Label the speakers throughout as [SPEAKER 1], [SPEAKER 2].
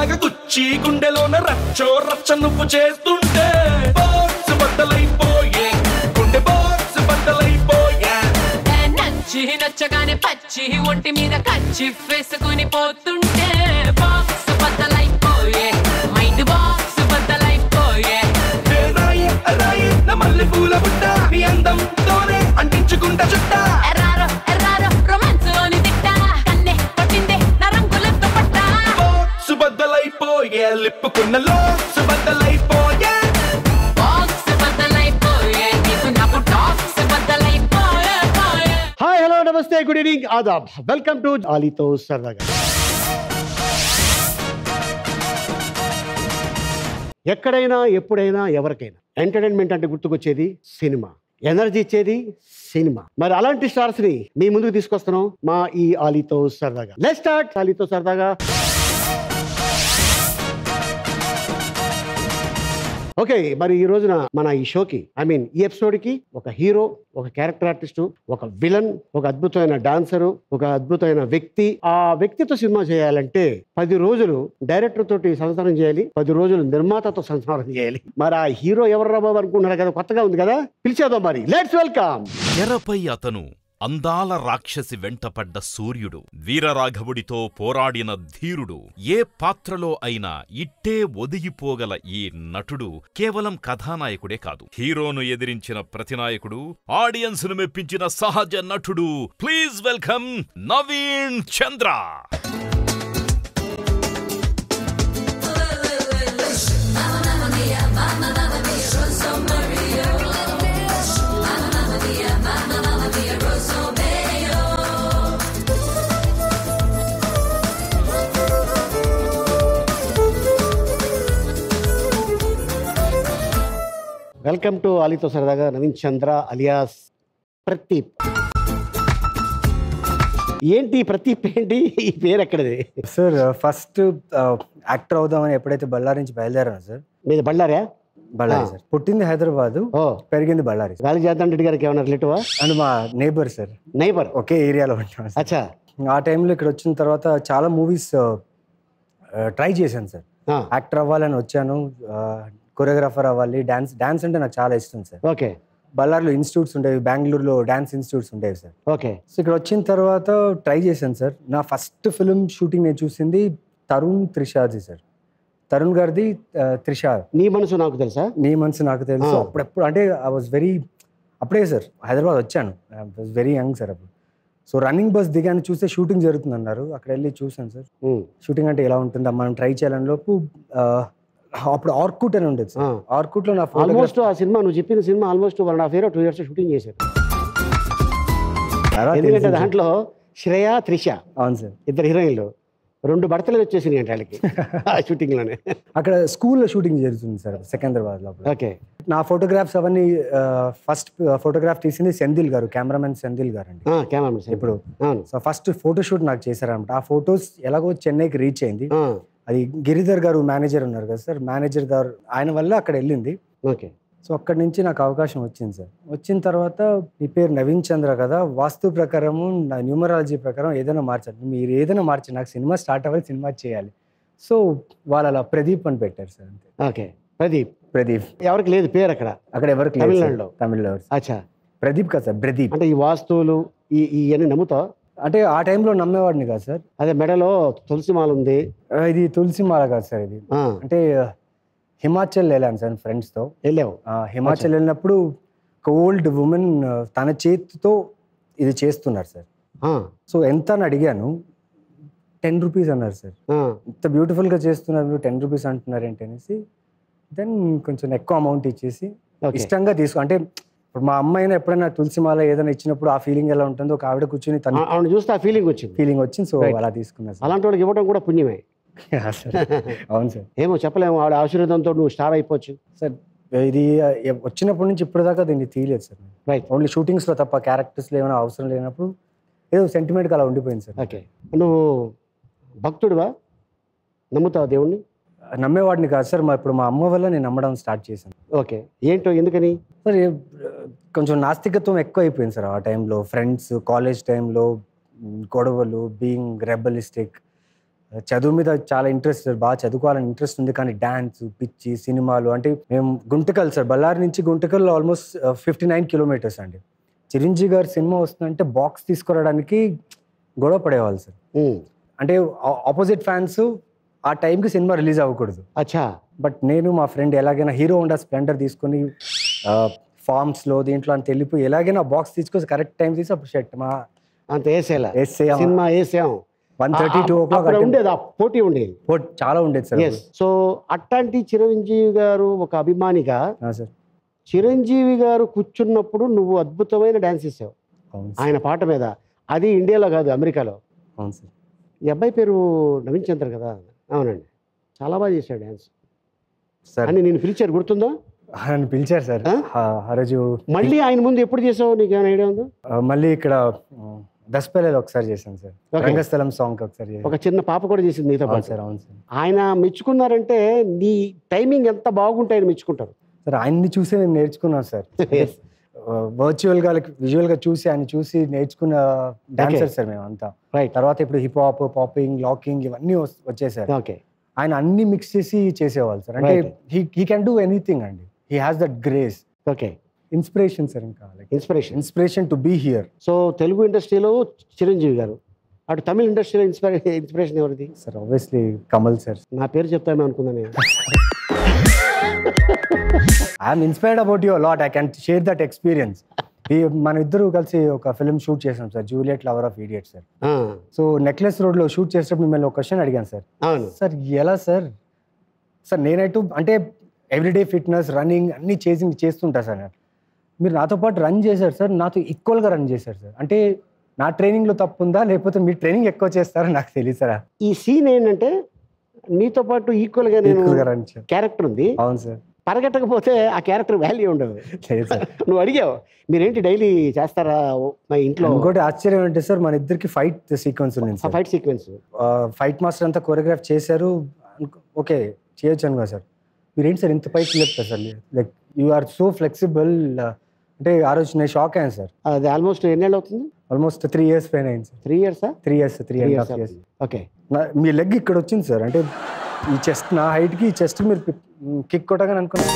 [SPEAKER 1] లాగా గుచ్చి గుండెలోన రచ్చో రచ్చ నువ్వు చేస్తుంటే బాక్స్ బద్దలైపోయే గుండె బాక్స్ బద్దలైపోయే
[SPEAKER 2] ఏ నచ్చి నచ్చగానే పచ్చి ఒంటి మీద కచ్చి వేసుకుని పోతుంటే బాక్స్ బద్దలైపోయే మైండ్ బాక్స్ బద్దలైపోయే
[SPEAKER 1] ఏ రాయి రాయి నా మల్లె పూల బుట్ట నీ అందంతోనే అంటించుకుంటా చుట్ట
[SPEAKER 2] ఎర్రారో ఎర్రారో రొమాన్స్ లోని తిట్ట కన్నే పట్టిందే నా రంగులతో పట్ట
[SPEAKER 1] బాక్స్ బద్దలైపోయే లిప్పుకున్న లోక్స్ బద్దలైపోయే
[SPEAKER 2] బాక్స్ బద్దలైపోయే నీకు నాకు టాక్స్ బద్దలైపోయే పోయే
[SPEAKER 3] హాయ్ హలో నమస్తే గుడ్ ఈవినింగ్ ఆదాబ్ వెల్కమ్ టు ఆలీతో సరదాగా ఎక్కడైనా ఎప్పుడైనా ఎవరికైనా ఎంటర్టైన్మెంట్ అంటే గుర్తుకొచ్చేది సినిమా ఎనర్జీ ఇచ్చేది సినిమా మరి అలాంటి స్టార్స్ ని మీ ముందుకు తీసుకొస్తున్నాం మా ఈ ఆలీతో సరదాగా లెట్ స్టార్ట్ ఆలీతో సరదాగా ఓకే మరి ఈ రోజున మన ఈ షోకి ఐ మీన్ ఈ ఎపిసోడ్ కి ఒక హీరో ఒక క్యారెక్టర్ ఆర్టిస్ట్ ఒక విలన్ ఒక అద్భుతమైన డాన్సరు ఒక అద్భుతమైన వ్యక్తి ఆ వ్యక్తితో సినిమా చేయాలంటే పది రోజులు డైరెక్టర్ తోటి సంసారం చేయాలి పది రోజులు నిర్మాతతో సంసారం చేయాలి మరి ఆ హీరో ఎవరు బాబు అనుకుంటున్నారు కదా కొత్తగా ఉంది కదా పిలిచేద్దాం మరి లెట్స్ వెల్కమ్
[SPEAKER 4] తెరపై అతను అందాల రాక్షసి వెంటపడ్డ సూర్యుడు వీరరాఘవుడితో పోరాడిన ధీరుడు ఏ పాత్రలో అయినా ఇట్టే ఒదిగిపోగల ఈ నటుడు కేవలం కథానాయకుడే కాదు హీరోను ఎదిరించిన ప్రతినాయకుడు ఆడియన్స్ ను మెప్పించిన సహజ నటుడు please welcome Naveen Chandra
[SPEAKER 3] welcome to ఆలీతో సరదాగా నవీన్ చంద్ర అలియాస్ ప్రతీప్ ఏంటి ఈ ప్రతీప్ ఏంటి ఈ పేరు ఎక్కడది
[SPEAKER 5] సార్ ఫస్ట్ యాక్టర్ అవుదామని ఎప్పుడైతే బళ్ళారి నుంచి బయలుదేరాను సార్
[SPEAKER 3] మీద బళ్ళారా
[SPEAKER 5] బళ్ళారి
[SPEAKER 3] ఆ.
[SPEAKER 5] సార్ పుట్టింది హైదరాబాద్
[SPEAKER 3] ఓ
[SPEAKER 5] పెరిగింది బళ్ళారి సార్.
[SPEAKER 3] గాలి జనార్దన్ రెడ్డి గారికి ఏమైనా రిలేటివా
[SPEAKER 5] అండ్ మా నేబర్ సార్
[SPEAKER 3] నైబర్
[SPEAKER 5] ఒకే ఏరియాలో ఉంటాం సార్
[SPEAKER 3] అచ్చా
[SPEAKER 5] ఆ టైంలో ఇక్కడ వచ్చిన తర్వాత చాలా మూవీస్ ట్రై చేశాను సార్
[SPEAKER 3] ఆ,
[SPEAKER 5] యాక్టర్ అవ్వాలని వచ్చాను కొరియోగ్రాఫర్ అవ్వాలి డాన్స్ డాన్స్ అంటే నాకు చాలా ఇష్టం సార్
[SPEAKER 3] ఓకే
[SPEAKER 5] బళ్ళారిలో ఇన్స్టిట్యూట్స్ ఉండేవి బెంగళూరులో డాన్స్ ఇన్స్టిట్యూట్స్ ఉండేవి సార్
[SPEAKER 3] ఓకే
[SPEAKER 5] సో ఇక్కడ వచ్చిన తర్వాత ట్రై చేశాను సార్ నా ఫస్ట్ ఫిల్మ్ షూటింగ్ నేను చూసింది తరుణ్ త్రిషాది సార్ తరుణ్ గారిది ఆ, త్రిష
[SPEAKER 3] నీ మనసు నాకు తెలుసా
[SPEAKER 5] నీ మనసు నాకు తెలుసు
[SPEAKER 3] ఆ.
[SPEAKER 5] అప్పుడెప్పుడు అంటే ఐ వాజ్ వెరీ అప్పుడే సార్ హైదరాబాద్ వచ్చాను I was very young sir అప్పుడు సో రన్నింగ్ బస్ దిగాను చూస్తే షూటింగ్ జరుగుతుంది అన్నారు అక్కడ వెళ్ళి చూసాను సార్
[SPEAKER 3] ఉమ్,
[SPEAKER 5] షూటింగ్ అంటే ఎలా ఉంటుందా మనం ట్రై చేయాలని లోపు ఆ, అప్పుడు ఆర్కుట్ అని ఉండేది సార్
[SPEAKER 3] ఆ.
[SPEAKER 5] ఆర్కుట్ లో నా
[SPEAKER 3] ఆల్మోస్ట్ ఆ సినిమా నువ్వు చెప్పిన సినిమా almost one and half year two years shooting చేశారు ఎందుకంటే దాంట్లో శ్రేయ త్రిష
[SPEAKER 5] అవును సార్
[SPEAKER 3] ఇద్దరు హీరోయిన్లు రెండు భర్తలు వచ్చేసినాయి అంటే వాళ్ళకి ఆ షూటింగ్ లోనే
[SPEAKER 5] అక్కడ స్కూల్లో షూటింగ్ జరుగుతుంది సార్ సికింద్రాబాద్ లో
[SPEAKER 3] ఓకే
[SPEAKER 5] నా ఫోటోగ్రాఫ్స్ అవన్నీ ఫస్ట్ ఫోటోగ్రాఫ్ తీసింది సెందిల్ గారు కెమెరామెన్ సెందిల్ గారు అండి
[SPEAKER 3] కెమెరా
[SPEAKER 5] ఇప్పుడు
[SPEAKER 3] అవును
[SPEAKER 5] సో ఫస్ట్ ఫోటో షూట్ నాకు చేశారనమాట ఆ ఫొటోస్ ఎలాగో చెన్నైకి రీచ్ అయింది
[SPEAKER 3] ఆ,
[SPEAKER 5] అది గిరిధర్ గారు మేనేజర్ ఉన్నారు కదా సార్ మేనేజర్ గారు ఆయన వల్ల అక్కడ వెళ్ళింది
[SPEAKER 3] ఓకే
[SPEAKER 5] సో అక్కడి నుంచి నాకు అవకాశం వచ్చింది సార్ వచ్చిన తర్వాత మీ పేరు నవీన్ చంద్ర కదా వాస్తు ప్రకారము నా న్యూమరాలజీ ప్రకారం ఏదైనా మార్చాలి మీరు ఏదైనా మార్చి నాకు సినిమా స్టార్ట్ అవ్వాలి సినిమా చేయాలి సో వాళ్ళు అలా ప్రదీప్ అని పెట్టారు సార్ అంతే
[SPEAKER 3] ఓకే ప్రదీప్
[SPEAKER 5] ప్రదీప్
[SPEAKER 3] ఎవరికి లేదు పేరు అక్కడ
[SPEAKER 5] అక్కడ ఎవరికి లేదు సార్.
[SPEAKER 3] తమిళనాడులో?
[SPEAKER 5] తమిళ్లో
[SPEAKER 3] అచ్చా
[SPEAKER 5] ప్రదీప్ కదా సార్ ప్రదీప్
[SPEAKER 3] అంటే ఈ వాస్తువులు ఈ ఇవన్నీ నమ్ముతావు
[SPEAKER 5] అంటే ఆ టైంలో నమ్మేవాడిని కాదు సార్
[SPEAKER 3] అదే మెడలో తులసి మాల ఉంది
[SPEAKER 5] ఆ, ఇది తులసి మాల కాదు సార్ ఇది
[SPEAKER 3] ఆ,
[SPEAKER 5] అంటే హిమాచల్ వెళ్ళాను సార్ ఫ్రెండ్స్తో
[SPEAKER 3] వెళ్ళావు
[SPEAKER 5] హిమాచల్ వెళ్ళినప్పుడు ఒక ఓల్డ్ ఉమెన్ తన చేతితో ఇది చేస్తున్నారు సార్
[SPEAKER 3] ఆ,
[SPEAKER 5] సో ఎంత అని అడిగాను టెన్ రూపీస్ అన్నారు సార్
[SPEAKER 3] ఆ,
[SPEAKER 5] ఇంత బ్యూటిఫుల్గా చేస్తున్నారు టెన్ రూపీస్ అంటున్నారు ఏంటి అనేసి దెన్ కొంచెం ఎక్కువ అమౌంట్ ఇచ్చేసి
[SPEAKER 3] ఓకే
[SPEAKER 5] ఇష్టంగా తీసుకో అంటే ఇప్పుడు మా అమ్మాయినా ఎప్పుడైనా తులసి మాల ఏదైనా ఇచ్చినప్పుడు ఆ ఫీలింగ్ ఎలా ఉంటుందో ఒక ఆవిడ కూర్చొని తన
[SPEAKER 3] ఆ- ఆవిడ చూస్తే ఆ ఫీలింగ్ వచ్చింది
[SPEAKER 5] ఫీలింగ్ వచ్చింది సో
[SPEAKER 3] Right.
[SPEAKER 5] అలా తీసుకున్నా సార్
[SPEAKER 3] అలాంటి వాళ్ళకి ఇవ్వడం కూడా పుణ్యమే
[SPEAKER 5] Yeah, sir. అవును సార్
[SPEAKER 3] ఏమో చెప్పలేము ఆవిడ ఆశీర్వాదంతో నువ్వు స్టార్ అయిపోవచ్చు
[SPEAKER 5] సార్ ఇది ఆ, ఎ- వచ్చినప్పటి నుంచి ఇప్పటిదాకా దీన్ని తీయలేదు సార్
[SPEAKER 3] రైట్
[SPEAKER 5] ఓన్లీ షూటింగ్స్లో తప్ప క్యారెక్టర్స్లో ఏమైనా అవసరం లేనప్పుడు ఏదో సెంటిమెంట్గా అలా ఉండిపోయింది సార్
[SPEAKER 3] ఓకే నువ్వు భక్తుడివా నమ్ముతావా దేవుణ్ణి
[SPEAKER 5] నమ్మేవాడిని కాదు సార్ మా ఇప్పుడు మా అమ్మ వల్ల నేను నమ్మడం స్టార్ట్ చేశాను
[SPEAKER 3] ఓకే ఏంటో ఎందుకని
[SPEAKER 5] సార్ ఏ- కొంచెం నాస్తికత్వం ఎక్కువ అయిపోయింది సార్ ఆ టైంలో ఫ్రెండ్స్ కాలేజ్ టైంలో గొడవలు బీయింగ్ రెబలిస్టిక్ చదువు మీద చాలా ఇంట్రెస్ట్ సార్ బాగా చదువుకోవాలని ఇంట్రెస్ట్ ఉంది కానీ డ్యాన్స్ పిచ్చి సినిమాలు అంటే మేము గుంటకల్ సార్ బళ్ళారి నుంచి Guntakal almost fifty nine kilometres అండి చిరంజీవి గారి సినిమా వస్తుందంటే బాక్స్ తీసుకురావడానికి గొడవ పడేవాళ్ళు సార్
[SPEAKER 3] ఉమ్.
[SPEAKER 5] అంటే ఆపోజిట్ ఫ్యాన్స్ ఆ టైంకి సినిమా రిలీజ్ అవ్వకూడదు
[SPEAKER 3] అచ్చా
[SPEAKER 5] బట్ నేను మా ఫ్రెండ్ ఎలాగైనా హీరో హోండా స్ప్లెండర్ తీసుకొని ఫార్మ్స్లో దీంట్లో అంత వెళ్ళిపోయి ఎలాగైనా బాక్స్ తీసుకొని కరెక్ట్ టైం తీసి అప్పుడు షర్ట్ మా
[SPEAKER 3] అంత వేసేలా
[SPEAKER 5] వేసేయాం
[SPEAKER 3] సినిమా వేసాం
[SPEAKER 5] వన్ థర్టీ టూ ఓ
[SPEAKER 3] అప్పుడు
[SPEAKER 5] క్లాక్
[SPEAKER 3] ఉండేది ఆ పోటీ ఉండేది
[SPEAKER 5] చాలా ఉండేది సార్
[SPEAKER 3] ఎస్ సో అట్లాంటి చిరంజీవి గారు ఒక అభిమానిగా
[SPEAKER 5] సార్
[SPEAKER 3] చిరంజీవి గారు కూర్చున్నప్పుడు నువ్వు అద్భుతమైన డాన్స్ చేసావు
[SPEAKER 5] అవును సార్
[SPEAKER 3] ఆయన పాట మీద అది ఇండియాలో కాదు అమెరికాలో
[SPEAKER 5] అవును సార్
[SPEAKER 3] ఈ అబ్బాయి పేరు నవీన్ చంద్ర కదా అవునండి చాలా బాగా చేశాడు డ్యాన్స్
[SPEAKER 5] సార్
[SPEAKER 3] అని నేను పిలిచారు గుర్తుందా
[SPEAKER 5] నన్ను పిలిచారు సార్
[SPEAKER 3] ఆ?
[SPEAKER 5] ఆ- ఆ రోజు
[SPEAKER 3] మళ్ళీ ఆయన ముందు ఎప్పుడు చేసావు నీకు ఏమైనా ఐడియా ఉందా
[SPEAKER 5] ఆ, మళ్ళీ ఇక్కడ దస్పల్లిలో ఒకసారి చేశాను సార్
[SPEAKER 3] Okay.
[SPEAKER 5] రంగస్థలం సాంగ్ ఒకసారి చేశాను
[SPEAKER 3] ఒక చిన్న పాప కూడా చేసింది నీతో
[SPEAKER 5] అవును
[SPEAKER 3] పాటు
[SPEAKER 5] సార్ అవును సార్
[SPEAKER 3] ఆయన మెచ్చుకున్నారంటే నీ టైమింగ్ ఎంత బాగుంటాయని మెచ్చుకుంటారు
[SPEAKER 5] సార్ ఆయన్ని చూసి నేను నేర్చుకున్నాను సార్
[SPEAKER 3] Yes.
[SPEAKER 5] వర్చువల్ గా విజువల్ గా చూసి ఆయన చూసి నేర్చుకున్న డాన్సర్ సార్ మేము అంతా
[SPEAKER 3] రైట్
[SPEAKER 5] తర్వాత ఇప్పుడు హిప్ హాప్ పాపింగ్ లాకింగ్ ఇవన్నీ వస్- వచ్చేసారు
[SPEAKER 3] ఓకే
[SPEAKER 5] ఆయన అన్ని మిక్స్ చేసి చేసేవాళ్ళు సార్ అంటే
[SPEAKER 3] Right.
[SPEAKER 5] He he can do anything అండి he has that grace
[SPEAKER 3] okay
[SPEAKER 5] inspiration sir ఇంకా like
[SPEAKER 3] inspiration
[SPEAKER 5] inspiration to be here
[SPEAKER 3] so Telugu ఇండస్ట్రీలో చిరంజీవి గారు అటు తమిళ ఇండస్ట్రీలో ఇన్స్పిరే ఇన్స్పిరేషన్ ఎవరిది
[SPEAKER 5] సార్ ఆబ్వియస్లీ కమల్ సార్
[SPEAKER 3] నా పేరు చెప్తామే అనుకున్నాను నేను
[SPEAKER 5] I'm inspired about you lot I can share that experience మన ఇద్దరు కలిసి ఒక ఫిల్మ్ షూట్ చేసాం sir Juliet lover of idiot sir
[SPEAKER 3] ఆ,
[SPEAKER 5] సో నెక్లెస్ రోడ్లో షూట్ చేసేటప్పుడు మిమ్మల్ని ఒక క్వశ్చన్ అడిగాను సార్
[SPEAKER 3] అవును
[SPEAKER 5] సార్ ఎలా సార్ సార్ నేనైతే అంటే ఎవ్రీడే ఫిట్నెస్ రన్నింగ్ అన్నీ చేసి చేస్తుంటా సార్ నేను మీరు నాతో పాటు రన్ చేశారు సార్ నాతో ఈక్వల్గా రన్ చేశారు సార్ అంటే నా ట్రైనింగ్లో తప్పు ఉందా లేకపోతే మీ ట్రైనింగ్ ఎక్కువ చేస్తారో నాకు తెలియదు సార్
[SPEAKER 3] ఈ సీన్ ఏంటంటే నీతో పాటు ఈక్వల్ గా నేను
[SPEAKER 5] ఈక్వల్గా రన్ చేశారు
[SPEAKER 3] క్యారెక్టర్ ఉంది
[SPEAKER 5] అవును సార్
[SPEAKER 3] పరిగెట్టకపోతే ఆ క్యారెక్టర్ వాల్యూ ఉండదు
[SPEAKER 5] లేదు సార్
[SPEAKER 3] నువ్వు అడిగావు మీరేంటి డైలీ చేస్తారా ఓ, మా ఇంట్లో
[SPEAKER 5] ఇంకోటి ఆశ్చర్యం అంటే సార్ మన ఇద్దరికి ఫైట్ సీక్వెన్స్ ఉంది sir
[SPEAKER 3] fight sequence
[SPEAKER 5] fight master అంతా కొరియోగ్రాఫ్ చేశారు ఓకే చేయొచ్చు అనుకో సార్ మీరేంటి సార్ ఇంత పైకి లేపుతారు sir like you are so flexible అంటే ఆ రోజు నేను షాక్ అయ్యాను సార్
[SPEAKER 3] అది ఆల్మోస్ట్ ఎన్నేళ్ళు అవుతుంది
[SPEAKER 5] ఆల్మోస్ట్ త్రీ ఇయర్స్ పైన అయింది సార్
[SPEAKER 3] త్రీ ఇయర్సా
[SPEAKER 5] three years three
[SPEAKER 3] three
[SPEAKER 5] and
[SPEAKER 3] years
[SPEAKER 5] half years
[SPEAKER 3] okay
[SPEAKER 5] మీ లెగ్ ఇక్కడ వచ్చింది సార్ అంటే ఈ చెస్ట్ నా హైట్కి ఈ చెస్ట్ మీరు కిక్ కొట్టగానే అనుకున్నాను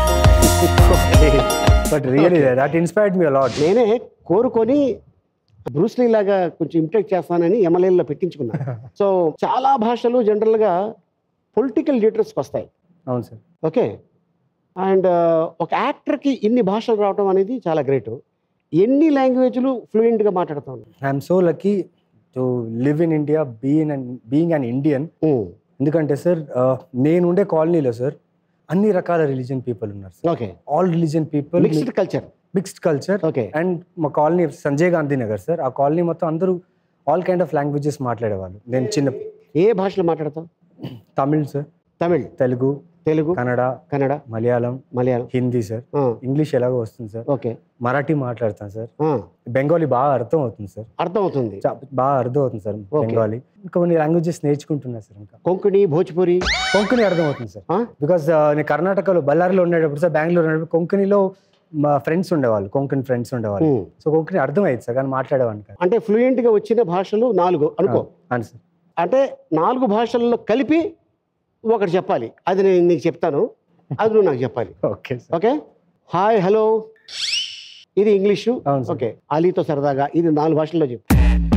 [SPEAKER 5] బట్ రియలీ దట్ ఇన్స్పైర్డ్ మీ అలాట్
[SPEAKER 3] నేనే కోరుకొని బ్రూస్లీ లాగా కొంచెం ఇంప్రెక్ట్ చేస్తానని ఎమ్మెల్యేలో పెట్టించుకున్నా సో చాలా భాషలు జనరల్గా పొలిటికల్ లీడర్స్కి వస్తాయి
[SPEAKER 5] అవును సార్
[SPEAKER 3] ఓకే అండ్ ఒక యాక్టర్కి ఇన్ని భాషలు రావడం అనేది చాలా గ్రేట్ ఎన్ని లాంగ్వేజ్లు ఫ్లూయెంట్గా మాట్లాడుతాను
[SPEAKER 5] I'm so lucky to live in India being and being an Indian ఎందుకంటే సార్ నేను ఉండే కాలనీలో సార్ అన్ని రకాల రిలీజియన్ పీపుల్ ఉన్నారు sir
[SPEAKER 3] okay
[SPEAKER 5] all religion people
[SPEAKER 3] mixed culture
[SPEAKER 5] mixed culture
[SPEAKER 3] okay
[SPEAKER 5] and మా కాలనీ సంజయ్ గాంధీ నగర్ సార్ ఆ కాలనీ మొత్తం అందరూ ఆల్ కైండ్ ఆఫ్ లాంగ్వేజెస్ మాట్లాడేవాళ్ళు నేను చిన్న
[SPEAKER 3] ఏ భాషలో మాట్లాడతావు
[SPEAKER 5] తమిళ్ సార్
[SPEAKER 3] తమిళ్
[SPEAKER 5] తెలుగు
[SPEAKER 3] తెలుగు
[SPEAKER 5] కన్నడ
[SPEAKER 3] కన్నడ
[SPEAKER 5] మలయాళం
[SPEAKER 3] మలయాళం
[SPEAKER 5] హిందీ సార్
[SPEAKER 3] ఆ,
[SPEAKER 5] ఇంగ్లీష్ ఎలాగో వస్తుంది సార్
[SPEAKER 3] ఓకే
[SPEAKER 5] మరాఠీ మాట్లాడతాను సార్
[SPEAKER 3] ఆ,
[SPEAKER 5] బెంగాలీ బాగా అర్థం అవుతుంది సార్
[SPEAKER 3] అర్థమవుతుంది
[SPEAKER 5] చా- బాగా అర్థం అవుతుంది సార్ బెంగాలీ ఇంకా కొన్ని లాంగ్వేజెస్ నేర్చుకుంటున్నా సార్ ఇంకా
[SPEAKER 3] కొంకణి భోజ్పురి
[SPEAKER 5] కొంకణి అర్థం అవుతుంది సార్
[SPEAKER 3] ఆ?
[SPEAKER 5] బికాస్ నేను కర్ణాటకలో బళ్ళారిలో ఉండేటప్పుడు సార్ బెంగళూరు ఉండేటప్పుడు కొంకణిలో మా ఫ్రెండ్స్ ఉండేవాళ్ళు కొంకణి ఫ్రెండ్స్ ఉండేవాళ్ళు
[SPEAKER 3] ఉమ్.
[SPEAKER 5] సో కొంకణి అర్థం అయ్యేది సార్ కానీ మాట్లాడేవాడిని కాదు
[SPEAKER 3] అంటే ఫ్లూయెంట్గా వచ్చిన భాషలు నాలుగు అనుకో
[SPEAKER 5] అవును సార్
[SPEAKER 3] అంటే నాలుగు భాషల్లో కలిపి ఒకటి చెప్పాలి అది నేను నీకు చెప్తాను అది నువ్వు నాకు చెప్పాలి
[SPEAKER 5] okay sir
[SPEAKER 3] okay hi hello ఇది ఇంగ్లీషు
[SPEAKER 5] అవును సార్.
[SPEAKER 3] ఓకే అలీతో సరదాగా ఇది నాలుగు భాషల్లో చెప్పు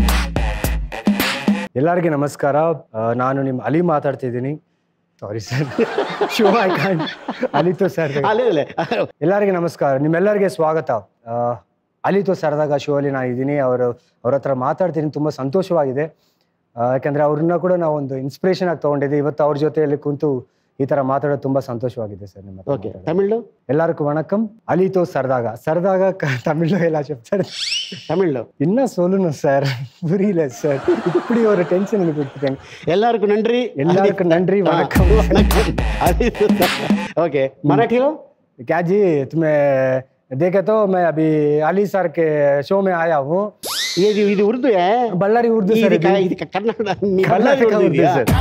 [SPEAKER 5] ಎಲ್ಲರಿಗೆ ನಮಸ್ಕಾರ ಆ, ನಾನು ನಿಮ್ಮ ಅಲಿ ಮಾತಾಡ್ತಿದ್ದೀನಿ sorry sir show I can't ಅಲಿತು ಸರ್
[SPEAKER 3] ఆ, లేదులే
[SPEAKER 5] ಎಲ್ಲರಿಗೆ ನಮಸ್ಕಾರ ನಿಮ್ಮೆಲ್ಲರಿಗೆ ಸ್ವಾಗತ ಆ, ಅಲಿತು ಸರದಾಗ ಶೋ ಅಲ್ಲಿ ನಾನು ಇದ್ದೀನಿ ಅವರು ಅವ್ರ ಹತ್ರ ಮಾತಾಡ್ತೀನಿ ತುಂಬ ಸಂತೋಷವಾಗಿದೆ ಆ, ಯಾಕಂದ್ರೆ ಅವ್ರನ್ನ ಕೂಡ ನಾವು ಒಂದು ಇನ್ಸ್ಪಿರೇಷನ್ ಆಗಿ ತಗೊಂಡಿದ್ದೆ ಇವತ್ತು ಅವ್ರ ಜೊತೆಯಲ್ಲಿ ಕುಂತು ಈ ತರ ಮಾತಾಡೋದು ತುಂಬಾ ಸಂತೋಷವಾಗಿದೆ ಸರ್ ನಿಮ್ಮ ಹತ್ರ
[SPEAKER 3] ఓకే
[SPEAKER 5] ಮಾತಾಡೋದು.
[SPEAKER 3] తమిళ్లో
[SPEAKER 5] ಎಲ್ಲರಿಗೂ వణకం అలీతో సరదాగా సరదాగా క- తమిళ్లో ఎలా చెప్తారు
[SPEAKER 3] తమిళ్లో
[SPEAKER 5] என்ன சொல்லணும் சார் புரியல சார் இப்படி ஒரு டென்ஷன் எனக்கு கொடுத்துட்டேங்க
[SPEAKER 3] ఎల్లారికి నండ్రి
[SPEAKER 5] எல்லாருக்கும் நன்றி வணக்கம்
[SPEAKER 3] ఓకే మరాఠీలో
[SPEAKER 5] क्या जी तुम्हें देखे तो मैं अभी अली सर के शो में आया हूँ
[SPEAKER 3] ఇది ఇది ఉర్దూ
[SPEAKER 5] बल्लारी उर्दू सर
[SPEAKER 3] ఇది క- ఇది కన్నడ నీ కర్ణాటక
[SPEAKER 5] కర్ణాటక
[SPEAKER 3] ఉర్దూ
[SPEAKER 5] ఉర్దూ
[SPEAKER 3] ఇదా?
[SPEAKER 5] సార్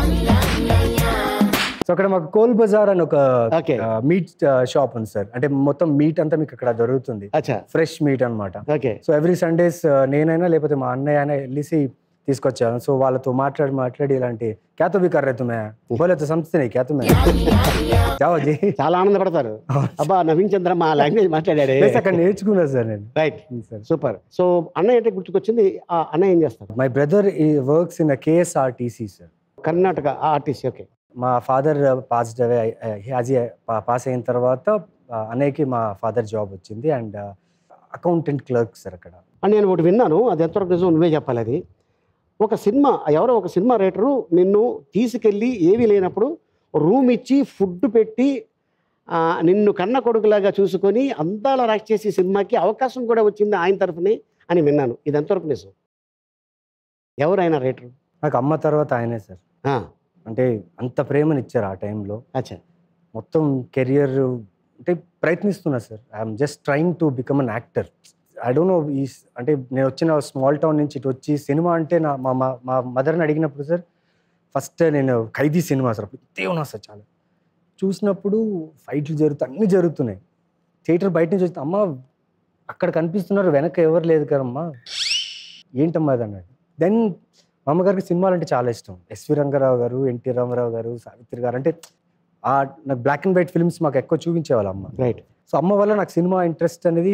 [SPEAKER 5] సో అక్కడ మాకు కోల్ బజార్ అని ఒక
[SPEAKER 3] Okay.
[SPEAKER 5] మీట్ షాప్ ఉంది సార్ అంటే మొత్తం మీట్ అంతా మీకు అక్కడ దొరుకుతుంది
[SPEAKER 3] అచ్చా
[SPEAKER 5] ఫ్రెష్ మీట్ అన్నమాట
[SPEAKER 3] ఓకే
[SPEAKER 5] సో ఎవ్రీ సండేస్ నేనైనా లేకపోతే మా అన్నయ్య అయినా వెళ్ళేసి తీసుకొచ్చాను సో వాళ్ళతో మాట్లాడి మాట్లాడి ఇలాంటి క్యాతో బి కర్రే తుమే బోలే తో సంస్థనే క్యాతో మే జావో జీ
[SPEAKER 3] చాలా ఆనందపడతారు అబ్బా నవీన్ చంద్ర మా లాంగ్వేజ్ మాట్లాడాడే
[SPEAKER 5] ప్లస్ అక్కడ నేర్చుకున్నా సార్ నేను
[SPEAKER 3] రైట్
[SPEAKER 5] సార్
[SPEAKER 3] సూపర్ సో అన్నయ్య అంటే గుర్తుకొచ్చింది ఆ అన్నయ్య ఏం చేస్తారు
[SPEAKER 5] my brother he works in KSRTC sir
[SPEAKER 3] Karnataka RTC okay
[SPEAKER 5] మా ఫాదర్ పాస్డ్ అవే అది పాస్ అయిన తర్వాత ఆ, అన్నయ్యకి మా ఫాదర్ జాబ్ వచ్చింది అండ్ అకౌంటెంట్ క్లర్క్ సార్ అక్కడ
[SPEAKER 3] అని నేను ఒకటి విన్నాను అది ఎంతవరకు నిజం నువ్వే చెప్పాలి అది ఒక సినిమా ఎవరో ఒక సినిమా రైటరు నిన్ను తీసుకెళ్ళి ఏమీ లేనప్పుడు రూమ్ ఇచ్చి ఫుడ్ పెట్టి ఆ, నిన్ను కన్న కొడుకులాగా చూసుకొని అందాల రాక్షసి సినిమాకి అవకాశం కూడా వచ్చింది ఆయన తరఫునే అని విన్నాను ఇది ఎంతవరకు నిజం ఎవరైనా రైటరు
[SPEAKER 5] నాకు అమ్మ తర్వాత ఆయనే సార్
[SPEAKER 3] ఆ,
[SPEAKER 5] అంటే అంత ప్రేమని ఇచ్చారు ఆ టైంలో
[SPEAKER 3] అచ్చా
[SPEAKER 5] మొత్తం కెరియర్ అంటే ప్రయత్నిస్తున్నా sir I'm just trying to become an actor I don't know ఈ అంటే నేను వచ్చిన స్మాల్ టౌన్ నుంచి ఇటు వచ్చి సినిమా అంటే నా మా మా మా మదర్ని అడిగినప్పుడు సార్ ఫస్ట్ నేను ఖైదీ సినిమా సార్ అప్పుడు ఇంతే ఉన్నా సార్ చాలా చూసినప్పుడు ఫైట్లు జరుగుతాయి అన్నీ జరుగుతున్నాయి థియేటర్ బయట నుంచి వస్తే అమ్మ అక్కడ కనిపిస్తున్నారు వెనక ఎవరు లేదు కదమ్మా ఏంటమ్మా అది అన్నాడు దెన్ మా అమ్మగారికి సినిమాలు అంటే చాలా ఇష్టం ఎస్వి రంగారావు గారు ఎన్టీ రామారావు గారు సావిత్రి గారు అంటే ఆ నాకు బ్లాక్ అండ్ వైట్ ఫిల్మ్స్ మాకు ఎక్కువ చూపించేవాళ్ళు అమ్మ
[SPEAKER 3] రైట్
[SPEAKER 5] సో అమ్మ వల్ల నాకు సినిమా ఇంట్రెస్ట్ అనేది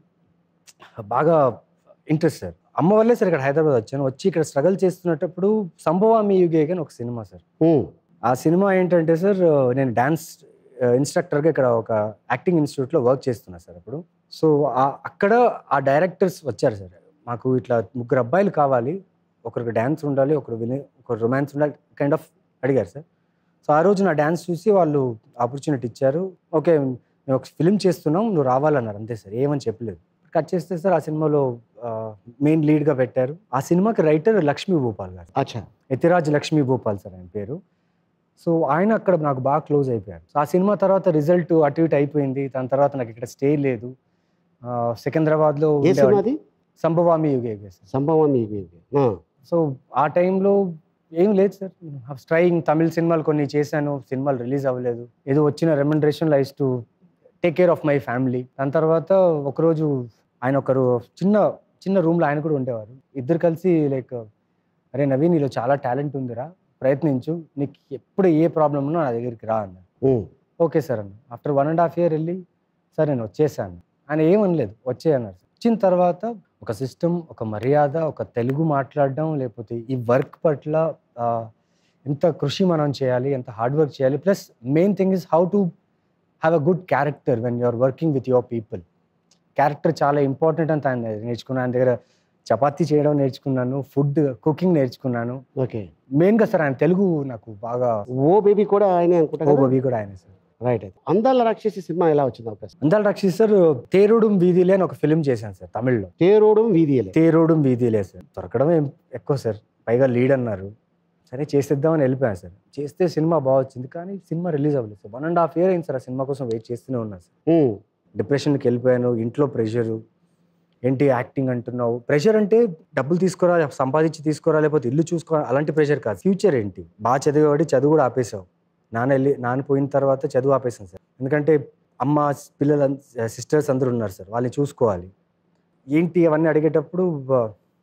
[SPEAKER 5] బాగా ఇంట్రెస్ట్ సార్ అమ్మ వల్లే సార్ ఇక్కడ హైదరాబాద్ వచ్చాను వచ్చి ఇక్కడ స్ట్రగల్ చేస్తున్నప్పుడు సంభవామి యుగే అని ఒక సినిమా సార్ ఆ సినిమా ఏంటంటే సార్ నేను డ్యాన్స్ ఇన్స్ట్రక్టర్గా ఇక్కడ ఒక యాక్టింగ్ ఇన్స్టిట్యూట్లో వర్క్ చేస్తున్నా సార్ అప్పుడు సో అక్కడ ఆ డైరెక్టర్స్ వచ్చారు సార్ మాకు ఇట్లా ముగ్గురు అబ్బాయిలు కావాలి ఒకరికి డ్యాన్స్ ఉండాలి ఒకరు విని ఒకరు రొమాన్స్ ఉండాలి కైండ్ ఆఫ్ అడిగారు సార్ సో ఆ రోజు నా డ్యాన్స్ చూసి వాళ్ళు ఆపర్చునిటీ ఇచ్చారు ఓకే మేము ఒక ఫిలిం చేస్తున్నాం నువ్వు రావాలన్నారు అంతే సార్ ఏమని చెప్పలేదు కట్ చేస్తే సార్ ఆ సినిమాలో మెయిన్ లీడ్గా పెట్టారు ఆ సినిమాకి రైటర్ లక్ష్మీ భూపాల్ గారు
[SPEAKER 3] అచ్చా
[SPEAKER 5] యతిరాజ్ లక్ష్మీ భూపాల్ సార్ ఆయన పేరు సో ఆయన అక్కడ నాకు బాగా క్లోజ్ అయిపోయారు సో ఆ సినిమా తర్వాత రిజల్ట్ అటు ఇటు అయిపోయింది దాని తర్వాత నాకు ఇక్కడ స్టే లేదు ఆ, సికింద్రాబాద్లో
[SPEAKER 3] ఏ
[SPEAKER 5] ఉండేవాడిని.
[SPEAKER 3] సినిమా అది
[SPEAKER 5] సంభవామి యుగే సార్
[SPEAKER 3] సంభవం ఇది
[SPEAKER 5] సో ఆ టైంలో ఏం లేదు సార్ స్ట్రైయింగ్ తమిళ సినిమాలు కొన్ని చేశాను సినిమాలు రిలీజ్ అవ్వలేదు ఏదో వచ్చిన రెమండరేషన్ లైస్ to take care of my family దాని తర్వాత ఒకరోజు ఆయన ఒకరు చిన్న చిన్న రూమ్లో ఆయన కూడా ఉండేవారు ఇద్దరు కలిసి లైక్ అరే నవీన్ నీలో చాలా టాలెంట్ ఉందిరా ప్రయత్నించు నీకు ఎప్పుడు ఏ ప్రాబ్లం ఉన్నా నా దగ్గరికి రా అన్నారు ఓకే సార్ అన్న after one and half year వెళ్ళి సార్ నేను వచ్చేసాను ఆయన ఏమనలేదు వచ్చే అన్నారు వచ్చిన తర్వాత ఒక సిస్టమ్ ఒక మర్యాద ఒక తెలుగు మాట్లాడడం లేకపోతే ఈ వర్క్ పట్ల ఆ, ఎంత కృషి మనం చేయాలి ఎంత హార్డ్ వర్క్ చేయాలి plus main thing is how to have a good character when you are working with your people character చాలా ఇంపార్టెంట్ అని ఆయన నేర్చుకున్నాను ఆయన దగ్గర చపాతీ చేయడం నేర్చుకున్నాను ఫుడ్ కుకింగ్ నేర్చుకున్నాను
[SPEAKER 3] ఓకే
[SPEAKER 5] మెయిన్గా సార్ ఆయన తెలుగు నాకు బాగా
[SPEAKER 3] ఓ బేబీ కూడా ఆయనే అనుకుంటా
[SPEAKER 5] ఓ బవి కూడా ఆయన సార్
[SPEAKER 3] రైట్ అయితే అందాల రాక్షసి సినిమా ఎలా వచ్చింది అవకాశం
[SPEAKER 5] అందాల రక్షిత్ సార్ తేరుడు వీధిలే అని ఒక ఫిలిం చేశాను సార్ తమిళ్లో
[SPEAKER 3] తేరోడం వీధియలే
[SPEAKER 5] తేరోడు వీధిలే సార్ దొరకడం ఏం ఎక్కువ సార్ పైగా లీడ్ అన్నారు సరే చేసేద్దామని వెళ్ళిపోయాను సార్ చేస్తే సినిమా బాగా వచ్చింది కానీ సినిమా రిలీజ్ అవ్వలేదు sir one and half year అయింది సార్ ఆ సినిమా కోసం వెయిట్ చేస్తూనే ఉన్నాను సార్
[SPEAKER 3] ఉమ్,
[SPEAKER 5] డిప్రెషన్కి వెళ్ళిపోయాను ఇంట్లో ప్రెషరు ఏంటి యాక్టింగ్ అంటున్నావు ప్రెషర్ అంటే డబ్బులు తీసుకురా సంపాదించి తీసుకురా లేకపోతే ఇల్లు చూసుకోరా అలాంటి ప్రెషర్ కాదు ఫ్యూచర్ ఏంటి బాగా చదివేవాడి చదువు కూడా ఆపేసావు నాన్న వెళ్ళి నాన్న పోయిన తర్వాత చదువు ఆపేసాను సార్ ఎందుకంటే అమ్మ పిల్లలు సిస్టర్స్ అందరూ ఉన్నారు సార్ వాళ్ళని చూసుకోవాలి ఏంటి అవన్నీ అడిగేటప్పుడు ఆ,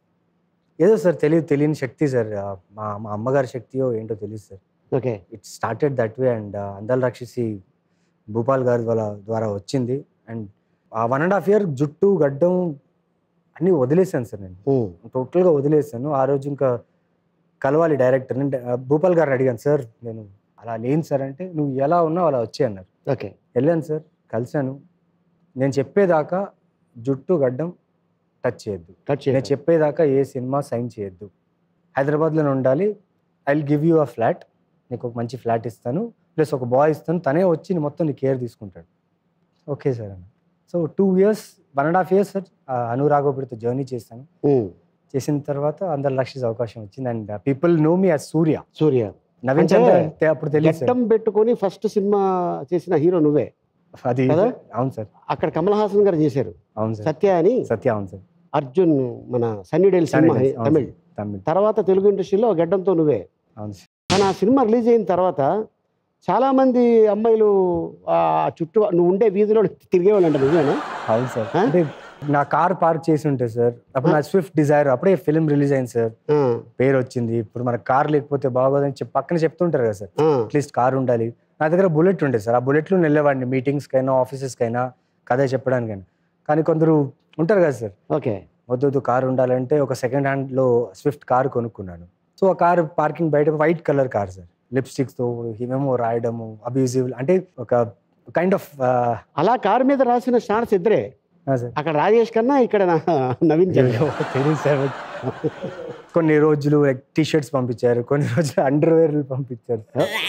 [SPEAKER 5] ఏదో సార్ తెలియదు తెలియని శక్తి సార్ ఆ, మా మా అమ్మగారి శక్తియో ఏంటో తెలియదు sir
[SPEAKER 3] okay
[SPEAKER 5] it started that way and Andala Rakshasi Bhupal గారి వాళ్ళ ద్వారా వచ్చింది అండ్ ఆ వన్ అండ్ హాఫ్ ఇయర్ జుట్టు గడ్డం అన్నీ వదిలేసాను సార్ నేను
[SPEAKER 3] ఉమ్,
[SPEAKER 5] టోటల్గా వదిలేసాను ఆ రోజు ఇంకా కలవాలి డైరెక్టర్ నేను ఆ, భూపాల్ గారిని అడిగాను సార్ నేను అలా లేను సార్ అంటే నువ్వు ఎలా ఉన్నావు అలా వచ్చే అన్నారు
[SPEAKER 3] ఓకే
[SPEAKER 5] వెళ్ళాను సార్ కలిశాను నేను చెప్పేదాకా జుట్టు గడ్డం టచ్ చేయొద్దు
[SPEAKER 3] కట్
[SPEAKER 5] నేను
[SPEAKER 3] చేయండి
[SPEAKER 5] చెప్పేదాకా ఏ సినిమా సైన్ చేయొద్దు హైదరాబాద్లోనే ఉండాలి I will give you a flat నీకు ఒక మంచి ఫ్లాట్ ఇస్తాను ప్లస్ ఒక బాయ్ ఇస్తాను తనే వచ్చి నీ మొత్తం నీ కేర్ తీసుకుంటాడు ఓకే సార్ అన్న so two years one and half years sir అనురాగోపుడితో జర్నీ చేశాను
[SPEAKER 3] ఉమ్,
[SPEAKER 5] చేసిన తర్వాత అందరు లక్షస్ అవకాశం వచ్చింది and people know me as Surya
[SPEAKER 3] Surya
[SPEAKER 5] Naveen
[SPEAKER 3] అంటే
[SPEAKER 5] చంద్ర అంటే అప్పుడు తెలియదు సార్
[SPEAKER 3] గడ్డం పెట్టుకొని ఫస్ట్ సినిమా చేసిన హీరో నువ్వే
[SPEAKER 5] అది
[SPEAKER 3] కదా?
[SPEAKER 5] అవును సార్
[SPEAKER 3] అక్కడ కమల్ హాసన్ గారు చేశారు
[SPEAKER 5] అవును సార్
[SPEAKER 3] సత్య అని
[SPEAKER 5] సత్య అవును సార్
[SPEAKER 3] అర్జున్ మన సన్నీ డేల్ సినిమా
[SPEAKER 5] అవును సార్.
[SPEAKER 3] తమిళ్
[SPEAKER 5] తమిళ్
[SPEAKER 3] తర్వాత తెలుగు ఇండస్ట్రీలో గడ్డంతో నువ్వే
[SPEAKER 5] అవును సార్
[SPEAKER 3] కానీ ఆ సినిమా రిలీజ్ అయిన తర్వాత చాలా మంది అమ్మాయిలు ఆ చుట్టూ నువ్వు ఉండే వీధిలో తిరిగేవాళ్ళు అంట నిజమేనా
[SPEAKER 5] అవును సార్
[SPEAKER 3] ఆ?
[SPEAKER 5] అంటే నా కార్ పార్క్ చేసి ఉంటే సార్ అప్పుడు నా స్విఫ్ట్ డిజైర్ అప్పుడే ఫిల్మ్ రిలీజ్ అయింది సార్
[SPEAKER 3] ఆ,
[SPEAKER 5] పేరు వచ్చింది ఇప్పుడు మన కార్ లేకపోతే బాగోదని చెప్పి పక్కన చెప్తుంటారు కదా సార్
[SPEAKER 3] ఆ,
[SPEAKER 5] అట్లీస్ట్ కార్ ఉండాలి నా దగ్గర బుల్లెట్ ఉండే సార్ ఆ బుల్లెట్లో వెళ్ళేవాడిని మీటింగ్స్కైనా ఆఫీసెస్కైనా కథ చెప్పడానికైనా కానీ కొందరు ఉంటారు కదా సార్
[SPEAKER 3] ఓకే
[SPEAKER 5] వద్దు వద్దు కార్ ఉండాలంటే ఒక సెకండ్ హ్యాండ్లో స్విఫ్ట్ కార్ కొనుక్కున్నాను సో ఆ కార్ పార్కింగ్ బయట వైట్ కలర్ కార్ సార్ లిప్స్టిక్స్తో ఏమేమో రాయడము అబ్యూజివ్ అంటే ఒక కైండ్ ఆఫ్
[SPEAKER 3] అలా కారు మీద రాసిన స్టార్స్ ఇద్దరే
[SPEAKER 5] సార్
[SPEAKER 3] అక్కడ రాజేష్ కన్నా ఇక్కడ నా- నవీన్ చంద్ర
[SPEAKER 5] తెలియదు సార్ కొన్ని రోజులు టీ షర్ట్స్ పంపించారు కొన్ని రోజులు అండర్ వేర్లు పంపించారు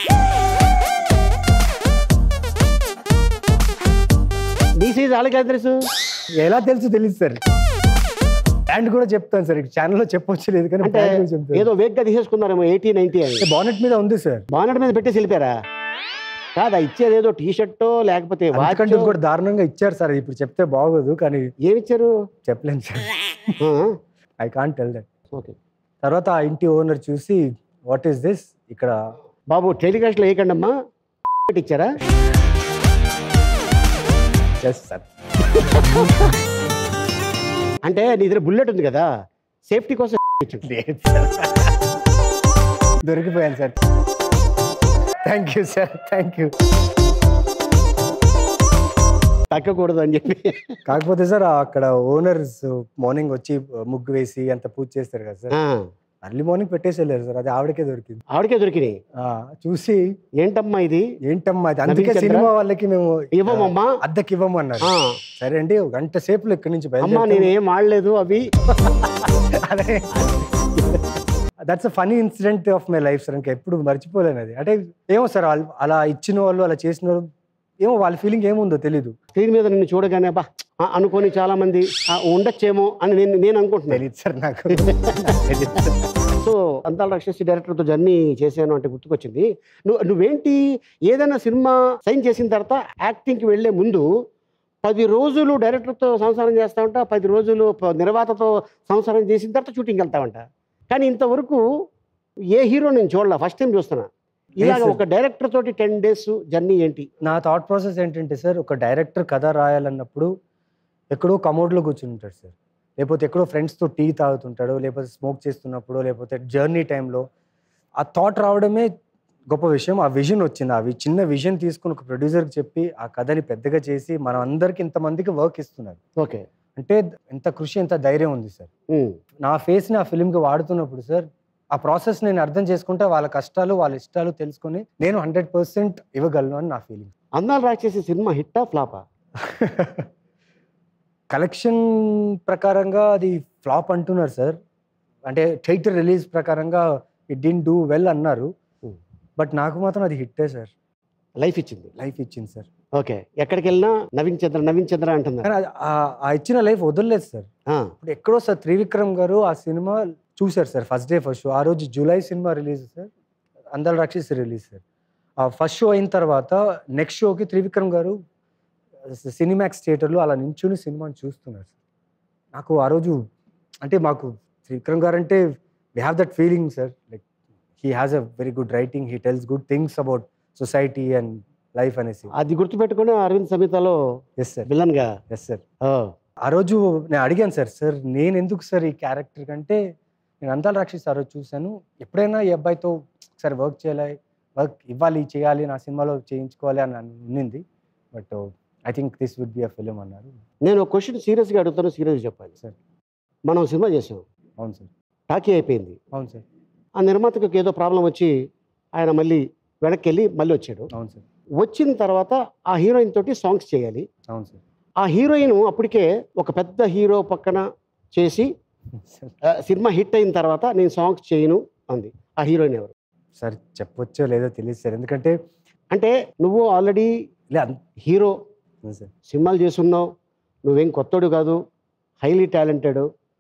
[SPEAKER 3] నీ సైజ్ వాళ్ళకి తెలుసు
[SPEAKER 5] ఎలా తెలుసు తెలియదు సార్ బ్యాండ్ కూడా చెప్తాను సార్ ఛానల్లో చెప్పొచ్చు లేదు కానీ
[SPEAKER 3] అంటే
[SPEAKER 5] brand కూడా చెప్తాను
[SPEAKER 3] ఏదో వేగ్గా తీసేసుకున్నారేమో ఎయిటీ నైన్టీ అని
[SPEAKER 5] బానెట్ మీద ఉంది సార్
[SPEAKER 3] బానెట్ మీద పెట్టేసి వెళ్ళిపోయారా కాదా ఇచ్చేది ఏదో టీ షర్టో లేకపోతే
[SPEAKER 5] అంతకంటే
[SPEAKER 3] వాచ్
[SPEAKER 5] కూడా దారుణంగా ఇచ్చారు సార్ ఇప్పుడు చెప్తే బాగోదు కానీ
[SPEAKER 3] ఏమిచ్చారు
[SPEAKER 5] చెప్పలేను సార్
[SPEAKER 3] ఆ,
[SPEAKER 5] I can't tell that
[SPEAKER 3] okay
[SPEAKER 5] తర్వాత ఆ ఇంటి ఓనర్ చూసి వాట్ ఈస్ దిస్ ఇక్కడ
[SPEAKER 3] బాబు టెలికాస్ట్ లో వేయకండి అమ్మా ఇచ్చారా
[SPEAKER 5] జస్ట్ సార్
[SPEAKER 3] అంటే నీ దగ్గర బుల్లెట్ ఉంది కదా సేఫ్టీ కోసం ఇచ్చాడు
[SPEAKER 5] లేదు సార్ దొరికిపోయాను sir thank you sir thank you
[SPEAKER 3] తగ్గకూడదు అని చెప్పి
[SPEAKER 5] కాకపోతే సార్ అక్కడ ఓనర్స్ మార్నింగ్ వచ్చి ముగ్గు వేసి అంత పూజ చేస్తారు కదా సార్
[SPEAKER 3] ఆ,
[SPEAKER 5] అర్లీ మార్నింగ్ పెట్టేసి వెళ్ళారు సార్ అది ఆవిడకే దొరికింది
[SPEAKER 3] ఆవిడకే దొరికినాయి
[SPEAKER 5] ఆ, చూసి
[SPEAKER 3] ఏంటమ్మా ఇది
[SPEAKER 5] ఏంటమ్మా అది అందుకే
[SPEAKER 3] నవీన్ చంద్ర?
[SPEAKER 5] సినిమా వాళ్ళకి మేము
[SPEAKER 3] ఇవ్వమమ్మా
[SPEAKER 5] అద్దెకి ఇవ్వము అన్నారు
[SPEAKER 3] ఆ,
[SPEAKER 5] సరే అండి ఒక గంట సేపులో ఇక్కడి నుంచి
[SPEAKER 3] అమ్మా నేను ఏం ఆడలేదు అవి
[SPEAKER 5] that's a funny incident of my life sir ఇంకా ఎప్పుడు మర్చిపోలేను అది అంటే ఏమో సార్ వాళ్ళు అలా ఇచ్చిన వాళ్ళు అలా చేసిన వాళ్ళు ఏమో వాళ్ళ ఫీలింగ్ ఏముందో తెలీదు
[SPEAKER 3] స్క్రీన్ మీద నిన్ను చూడగానే బా ఆ, అనుకోని చాలా మంది ఆ, ఉండొచ్చేమో అని నేను నేను అనుకుంటున్నాను
[SPEAKER 5] తెలియదు సార్ నాకు తెలీదు సార్.
[SPEAKER 3] సో అంతాల రాక్షసి డైరెక్టర్తో జర్నీ చేశాను అంటే గుర్తుకొచ్చింది నువ్వు నువ్వేంటి ఏదైనా సినిమా సైన్ చేసిన తర్వాత యాక్టింగ్కి వెళ్ళే ముందు పది రోజులు డైరెక్టర్తో సంసారం చేస్తావంట పది రోజులు ప- నిర్మాతతో సంసారం చేసిన తర్వాత షూటింగ్ వెళ్తావంట కానీ ఇంతవరకు ఏ హీరో నేను చూడలే ఫస్ట్ టైం చూస్తున్నా ఇలాగ
[SPEAKER 5] sir.
[SPEAKER 3] ఒక డైరెక్టర్ తోటి టెన్ డేస్ జర్నీ ఏంటి
[SPEAKER 5] నా థాట్ ప్రాసెస్ ఏంటంటే సార్ ఒక డైరెక్టర్ కథ రాయాలన్నప్పుడు ఎక్కడో కమోడ్లో కూర్చుని ఉంటాడు సార్ లేకపోతే ఎక్కడో ఫ్రెండ్స్తో టీ తాగుతుంటాడు లేకపోతే స్మోక్ చేస్తున్నప్పుడు లేకపోతే జర్నీ టైంలో ఆ థాట్ రావడమే గొప్ప విషయం ఆ విజన్ వచ్చింది ఆ వి- చిన్న విజన్ తీసుకుని ఒక ప్రొడ్యూసర్కి చెప్పి ఆ కథని పెద్దగా చేసి మనం అందరికి ఇంతమందికి వర్క్ ఇస్తున్నారు
[SPEAKER 3] ఓకే
[SPEAKER 5] అంటే ఎంత కృషి ఎంత ధైర్యం ఉంది సార్ నా ఫేస్ని ఆ ఫిల్మ్కి వాడుతున్నప్పుడు సార్ ఆ ప్రాసెస్ నేను అర్థం చేసుకుంటే వాళ్ళ కష్టాలు వాళ్ళ ఇష్టాలు తెలుసుకొని నేను హండ్రెడ్ పర్సెంట్ ఇవ్వగలను అని నా ఫీలింగ్
[SPEAKER 3] అందాలు రాక్షసి సినిమా హిట్టా ఫ్లాపా
[SPEAKER 5] కలెక్షన్ ప్రకారంగా అది ఫ్లాప్ అంటున్నారు సార్ అంటే థియేటర్ రిలీజ్ ప్రకారంగా ఇట్ డిన్ డూ వెల్ అన్నారు
[SPEAKER 3] Hmm.
[SPEAKER 5] బట్ నాకు మాత్రం అది హిట్టే సార్
[SPEAKER 3] లైఫ్ ఇచ్చింది
[SPEAKER 5] లైఫ్ ఇచ్చింది సార్
[SPEAKER 3] ఓకే ఎక్కడికి వెళ్ళినా నవీన్ చంద్ర నవీన్ చంద్ర అంటున్నారు
[SPEAKER 5] కానీ అది- ఆ- ఆ ఇచ్చిన లైఫ్ వదలలేదు సార్
[SPEAKER 3] ఆ,
[SPEAKER 5] ఇప్పుడు ఎక్కడో సార్ త్రివిక్రమ్ గారు ఆ సినిమా చూశారు sir first day first show ఆ రోజు జూలై సినిమా రిలీజ్ సార్ అందరు రాక్షసి రిలీజ్ సార్ ఆ ఫస్ట్ షో అయిన తర్వాత నెక్స్ట్ షోకి త్రివిక్రమ్ గారు సినిమాక్స్ థియేటర్లో అలా నించుని సినిమాని చూస్తున్నారు సార్ నాకు ఆ రోజు అంటే మాకు త్రివిక్రమ్ గారు అంటే we have that feeling sir like he has a very good writing he tells good things about society and life అనేసి
[SPEAKER 3] అది గుర్తుపెట్టుకుని అరవింద్ సమేతలో
[SPEAKER 5] ఎస్ సార్
[SPEAKER 3] విలన్ గా
[SPEAKER 5] ఎస్ సార్
[SPEAKER 3] ఓ,
[SPEAKER 5] ఆ రోజు నేను అడిగాను సార్ సార్ నేను ఎందుకు సార్ ఈ క్యారెక్టర్ కంటే నేను అంతాల రాక్షసి ఆ రోజు చూశాను ఎప్పుడైనా ఈ అబ్బాయితో ఒకసారి వర్క్ చేయాలి వర్క్ ఇవ్వాలి చేయాలి నా సినిమాలో చేయించుకోవాలి అని అని ఉన్నింది but I think this would be a film అన్నారు
[SPEAKER 3] నేను ఒక క్వశ్చన్ సీరియస్గా అడుగుతాను సీరియస్ చెప్పాలి
[SPEAKER 5] సార్.
[SPEAKER 3] మనం సినిమా చేసాం
[SPEAKER 5] అవును సార్
[SPEAKER 3] టాకీ అయిపోయింది
[SPEAKER 5] అవును సార్
[SPEAKER 3] ఆ నిర్మాతకు ఏదో ప్రాబ్లం వచ్చి ఆయన మళ్ళీ వెనక్కి వెళ్ళి మళ్ళీ వచ్చాడు
[SPEAKER 5] అవును సార్
[SPEAKER 3] వచ్చిన తర్వాత ఆ హీరోయిన్ తోటి సాంగ్స్ చేయాలి
[SPEAKER 5] అవును సార్
[SPEAKER 3] ఆ హీరోయిన్ అప్పటికే ఒక పెద్ద హీరో పక్కన చేసి
[SPEAKER 5] సార్
[SPEAKER 3] ఆ, సినిమా హిట్ అయిన తర్వాత నేను సాంగ్స్ చేయను అంది ఆ హీరోయిన్ ఎవరు
[SPEAKER 5] సార్ చెప్పొచ్చో లేదో తెలియదు సార్ ఎందుకంటే
[SPEAKER 3] అంటే నువ్వు ఆల్రెడీ
[SPEAKER 5] లే అంత-
[SPEAKER 3] హీరో
[SPEAKER 5] అవును సార్
[SPEAKER 3] సినిమాలు చేస్తున్నావు నువ్వేం కొత్తడు కాదు హైలీ టాలెంటెడ్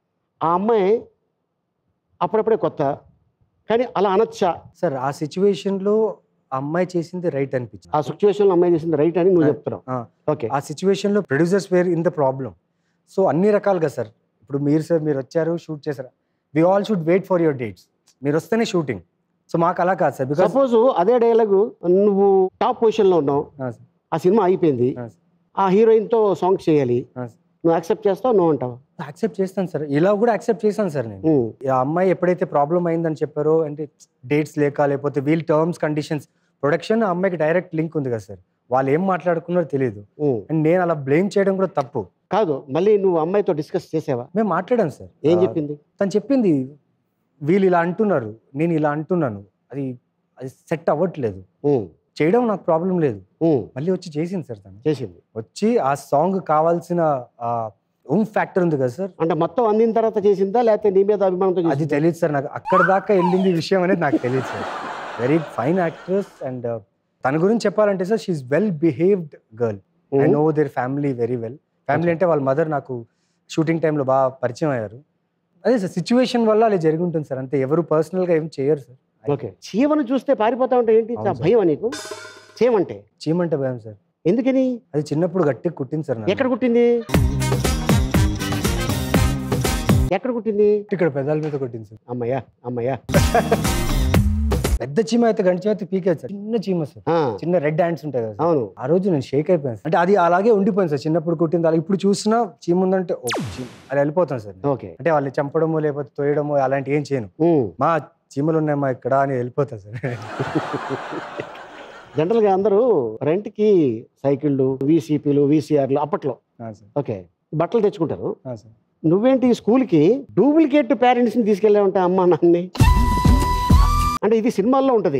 [SPEAKER 3] ఆ అమ్మాయి అప్పుడప్పుడే కొత్త కానీ అలా అనొచ్చా
[SPEAKER 5] సార్ ఆ సిచ్యువేషన్లో ఆ అమ్మాయి చేసింది రైట్
[SPEAKER 3] ఆ
[SPEAKER 5] అనిపించింది
[SPEAKER 3] సిచ్యువేషన్లో అమ్మాయి చేసింది రైట్ అని నువ్వు
[SPEAKER 5] ఆ,
[SPEAKER 3] చెప్తున్నావు
[SPEAKER 5] ఆ.
[SPEAKER 3] ఓకే
[SPEAKER 5] ఆ సిచ్యువేషన్లో producers were in the problem so అన్ని రకాలుగా సార్ ఇప్పుడు మీరు సార్ మీరు వచ్చారు షూట్ చేశారు we all should wait for your dates మీరు వస్తేనే షూటింగ్ సో మాకు అలా కాదు సార్ బికాస్
[SPEAKER 3] సపోజ్ అదే డైలాగు నువ్వు టాప్ పొజిషన్లో ఉన్నావు ఆ సినిమా అయిపోయింది ఆ హీరోయిన్తో సాంగ్స్ చేయాలి నువ్వు యాక్సెప్ట్ చేస్తావు నువ్వు అంటావు
[SPEAKER 5] యాక్సెప్ట్ చేస్తాను సార్ ఇలా కూడా యాక్సెప్ట్ చేశాను సార్ నేను
[SPEAKER 3] ఉమ్,
[SPEAKER 5] ఆ అమ్మాయి ఎప్పుడైతే ప్రాబ్లం అయిందని చెప్పారో అంటే డేట్స్ లేక లేకపోతే వీల్ టర్మ్స్ కండిషన్స్ ప్రొడక్షన్ ఆ అమ్మాయికి డైరెక్ట్ లింక్ ఉంది కదా సార్ వాళ్ళు ఏం మాట్లాడుకున్నారో తెలియదు
[SPEAKER 3] ఉమ్.
[SPEAKER 5] అండ్ నేను అలా బ్లేమ్ చేయడం కూడా తప్పు
[SPEAKER 3] కాదు మళ్ళీ నువ్వు అమ్మాయితో డిస్కస్ చేసావా
[SPEAKER 5] మేము మాట్లాడాం సార్
[SPEAKER 3] ఏం
[SPEAKER 5] ఆ,
[SPEAKER 3] చెప్పింది
[SPEAKER 5] తను చెప్పింది వీళ్ళు ఇలా అంటున్నారు నేను ఇలా అంటున్నాను అది అది సెట్ అవ్వట్లేదు
[SPEAKER 3] ఉమ్,
[SPEAKER 5] చేయడం నాకు ప్రాబ్లం లేదు
[SPEAKER 3] ఉమ్,
[SPEAKER 5] మళ్ళీ వచ్చి చేసింది సార్ తను
[SPEAKER 3] చేసింది
[SPEAKER 5] వచ్చి ఆ సాంగ్ కావాల్సిన ఓమ్ ఫ్యాక్టర్ ఉంది కదా సార్
[SPEAKER 3] అంటే మొత్తం అందిన తర్వాత చేసిందా లేకపోతే నీ మీద అభిమానంతో
[SPEAKER 5] అది
[SPEAKER 3] చేసిందా?
[SPEAKER 5] తెలియదు సార్ నాకు అక్కడ దాకా వెళ్ళింది ఈ విషయం అనేది నాకు తెలియదు sir very fine actress and తన గురించి చెప్పాలంటే sir she well behaved girl I
[SPEAKER 3] um,
[SPEAKER 5] know their family very well family అంటే వాళ్ళ మదర్ నాకు షూటింగ్ టైంలో బాగా పరిచయం అయ్యారు అదే సార్ సిచ్యువేషన్ వల్ల అలా జరిగి ఉంటుంది సార్ అంతే ఎవరు పర్సనల్గా ఏం చేయరు సార్
[SPEAKER 3] ఓకే చీమను చూస్తే పారిపోతా ఉంటే ఏంటి
[SPEAKER 5] అవును సార్.
[SPEAKER 3] భయం నీకు చీమంటే
[SPEAKER 5] చీమంటే భయం సార్
[SPEAKER 3] ఎందుకని
[SPEAKER 5] అది చిన్నప్పుడు గట్టిగా కుట్టింది సార్ నన్ను.
[SPEAKER 3] ఎక్కడ కుట్టింది ఎక్కడ కుట్టింది
[SPEAKER 5] ఇక్కడ పెదాల మీద కొట్టింది సార్
[SPEAKER 3] అమ్మయ్యా అమ్మయ్యా
[SPEAKER 5] పెద్ద చీమ అయితే గంట చీమ అయితే పీకేది సార్ చిన్న చీమ సార్
[SPEAKER 3] ఆ,
[SPEAKER 5] చిన్న రెడ్ హ్యాండ్స్ ఉంటాయి కదా సార్.
[SPEAKER 3] అవును
[SPEAKER 5] ఆ రోజు నేను షేక్ అయిపోయాను సార్. అంటే అది అలాగే ఉండిపోయింది సార్ చిన్నప్పుడు కుట్టింది అలా ఇప్పుడు చూసినా చీమ ఉందంటే ఓ చీమ అలా వెళ్ళిపోతాను సార్ నేను.
[SPEAKER 3] ఓకే
[SPEAKER 5] అంటే వాళ్ళని చంపడమో లేకపోతే తోయడమో అలాంటి ఏం చేయను
[SPEAKER 3] ఉమ్.
[SPEAKER 5] మా చీమలు ఉన్నాయమ్మా ఇక్కడ అని వెళ్ళిపోతాను సార్
[SPEAKER 3] జనరల్గా అందరూ రెంట్కి సైకిళ్ళు వీసీపీలు వీసీఆర్లు అప్పట్లో
[SPEAKER 5] ఆ సార్
[SPEAKER 3] ఓకే బట్టలు తెచ్చుకుంటారు
[SPEAKER 5] ఆ సార్
[SPEAKER 3] నువ్వేంటి స్కూల్కి డూప్లికేట్ పేరెంట్స్ని తీసుకెళ్ళావంటే అమ్మా నాన్ని అంటే ఇది సినిమాల్లో ఉంటుంది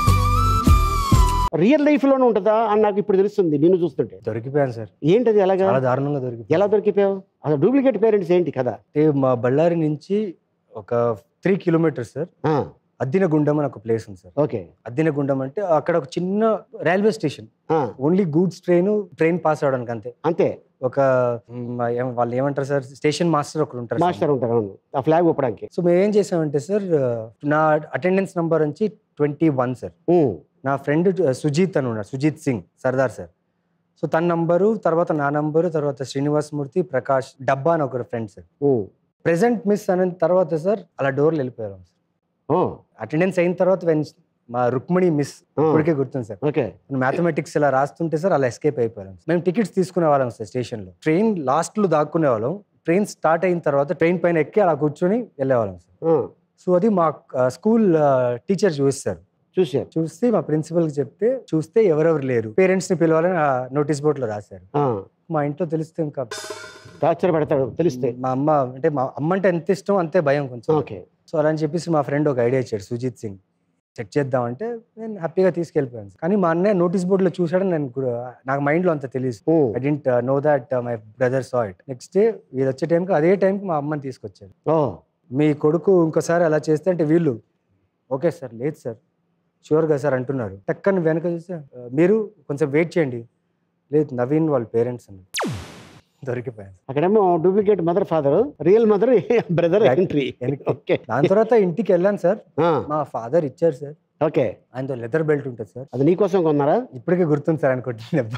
[SPEAKER 3] రియల్ లైఫ్లోనే ఉంటుందా అని నాకు ఇప్పుడు తెలుస్తుంది నిన్ను చూస్తుంటే
[SPEAKER 5] దొరికిపోయాను సార్
[SPEAKER 3] ఏంటది ఎలాగా
[SPEAKER 5] చాలా దారుణంగా దొరికిపోయాను
[SPEAKER 3] ఎలా దొరికిపోయావు అసలు డూప్లికేట్ పేరెంట్స్ ఏంటి కదా
[SPEAKER 5] అంటే మా బళ్ళారి నుంచి ఒక త్రీ కిలోమీటర్స్ సార్
[SPEAKER 3] ఆ,
[SPEAKER 5] అద్దినగుండం అని ఒక ప్లేస్ ఉంది సార్
[SPEAKER 3] ఓకే
[SPEAKER 5] అద్దినగుండం అంటే అక్కడ ఒక చిన్న రైల్వే స్టేషన్
[SPEAKER 3] ఆ,
[SPEAKER 5] only goods train train pass అవడానికి అంతే
[SPEAKER 3] అంతే
[SPEAKER 5] ఒక మ్, ఏం- వాళ్ళు ఏమంటారు సార్ స్టేషన్ మాస్టర్ ఒకరు ఉంటారు సార్.
[SPEAKER 3] మాస్టర్ ఉంటారు అవును ఆ ఫ్లాగ్ ఊపడానికి
[SPEAKER 5] సో మేము ఏం చేసామంటే సార్ నా అటెండెన్స్ నంబర్ వచ్చి ట్వంటీ వన్ సార్
[SPEAKER 3] ఉమ్,
[SPEAKER 5] నా ఫ్రెండ్ సుజీత్ అని ఉన్నాడు సుజీత్ సింగ్ సర్దార్ సార్ సో తన నంబరు తర్వాత నా నంబరు తర్వాత శ్రీనివాస్ మూర్తి ప్రకాష్ డబ్బా అని ఒకరు friend sir
[SPEAKER 3] um.
[SPEAKER 5] Present miss అన్న తర్వాత సార్ అలా డోర్లు వెళ్ళిపోయారు సార్
[SPEAKER 3] ఓ,
[SPEAKER 5] అటెండెన్స్ అయిన తర్వాత వెన్ మా రుక్మిణి మిస్
[SPEAKER 3] ఆ,
[SPEAKER 5] ఇప్పటికే గుర్తుంది సార్
[SPEAKER 3] ఓకే
[SPEAKER 5] మ్యాథమెటిక్స్ ఇలా రాస్తుంటే సార్ అలా ఎస్కేప్ అయిపోయాం మేము టికెట్స్ తీసుకునే వాళ్ళం సార్ స్టేషన్లో ట్రైన్ లాస్ట్లో దాక్కునే వాళ్ళం ట్రైన్ స్టార్ట్ అయిన తర్వాత ట్రైన్ పైన ఎక్కి అలా కూర్చొని వెళ్ళేవాళ్ళం సార్
[SPEAKER 3] ఆ,
[SPEAKER 5] సో అది మా స్కూల్ టీచర్ చూస్తారు
[SPEAKER 3] చూశారు
[SPEAKER 5] చూస్తే మా ప్రిన్సిపల్కి చెప్తే చూస్తే ఎవరెవరు లేరు పేరెంట్స్ ని పిలవాలని నోటీస్ బోర్డులో రాశారు
[SPEAKER 3] ఆ,
[SPEAKER 5] మా ఇంట్లో తెలిస్తే ఇంకా
[SPEAKER 3] టార్చర్ పెడతాడు తెలిస్తే
[SPEAKER 5] మా అమ్మ అంటే మా అమ్మ అంటే ఎంత ఇష్టం అంతే భయం కొంచెం
[SPEAKER 3] ఓకే
[SPEAKER 5] సో అలా అని చెప్పేసి మా ఫ్రెండ్ ఒక ఐడియా ఇచ్చాడు సుజిత్ సింగ్ చెక్ చేద్దామంటే నేను హ్యాపీగా తీసుకెళ్ళిపోయాను కానీ మా అన్నయ్య నోటీస్ బోర్డులో చూసాడని నేను కూడా నాకు మైండ్లో అంత తెలియదు
[SPEAKER 3] um,
[SPEAKER 5] I didn't know that my brother saw it next day వీళ్ళు వచ్చే టైంకి అదే టైంకి మా అమ్మని తీసుకొచ్చారు
[SPEAKER 3] ఓ
[SPEAKER 5] మీ కొడుకు ఇంకోసారి అలా చేస్తే అంటే వీళ్ళు ఓకే సార్ లేదు సార్ షూర్గా సార్ అంటున్నారు టక్కని వెనక చూస్తే "ఆ, మీరు కొంచెం వెయిట్ చేయండి లేదు నవీన్ వాళ్ళ పేరెంట్స్ అని దొరికిపోయాను
[SPEAKER 3] అక్కడేమో duplicate mother father real mother brother
[SPEAKER 5] Back-
[SPEAKER 3] entry
[SPEAKER 5] వెనక్కి.
[SPEAKER 3] ఓకే
[SPEAKER 5] దాని తర్వాత ఇంటికి వెళ్ళాను సార్
[SPEAKER 3] ఆ,
[SPEAKER 5] మా ఫాదర్ ఇచ్చారు సార్
[SPEAKER 3] ఓకే
[SPEAKER 5] ఆయనతో లెదర్ బెల్ట్ ఉంటుంది సార్
[SPEAKER 3] అది నీకోసం కొన్నారా
[SPEAKER 5] ఇప్పటికే గుర్తుంది సార్ ఆయన కొట్టిన దెబ్బ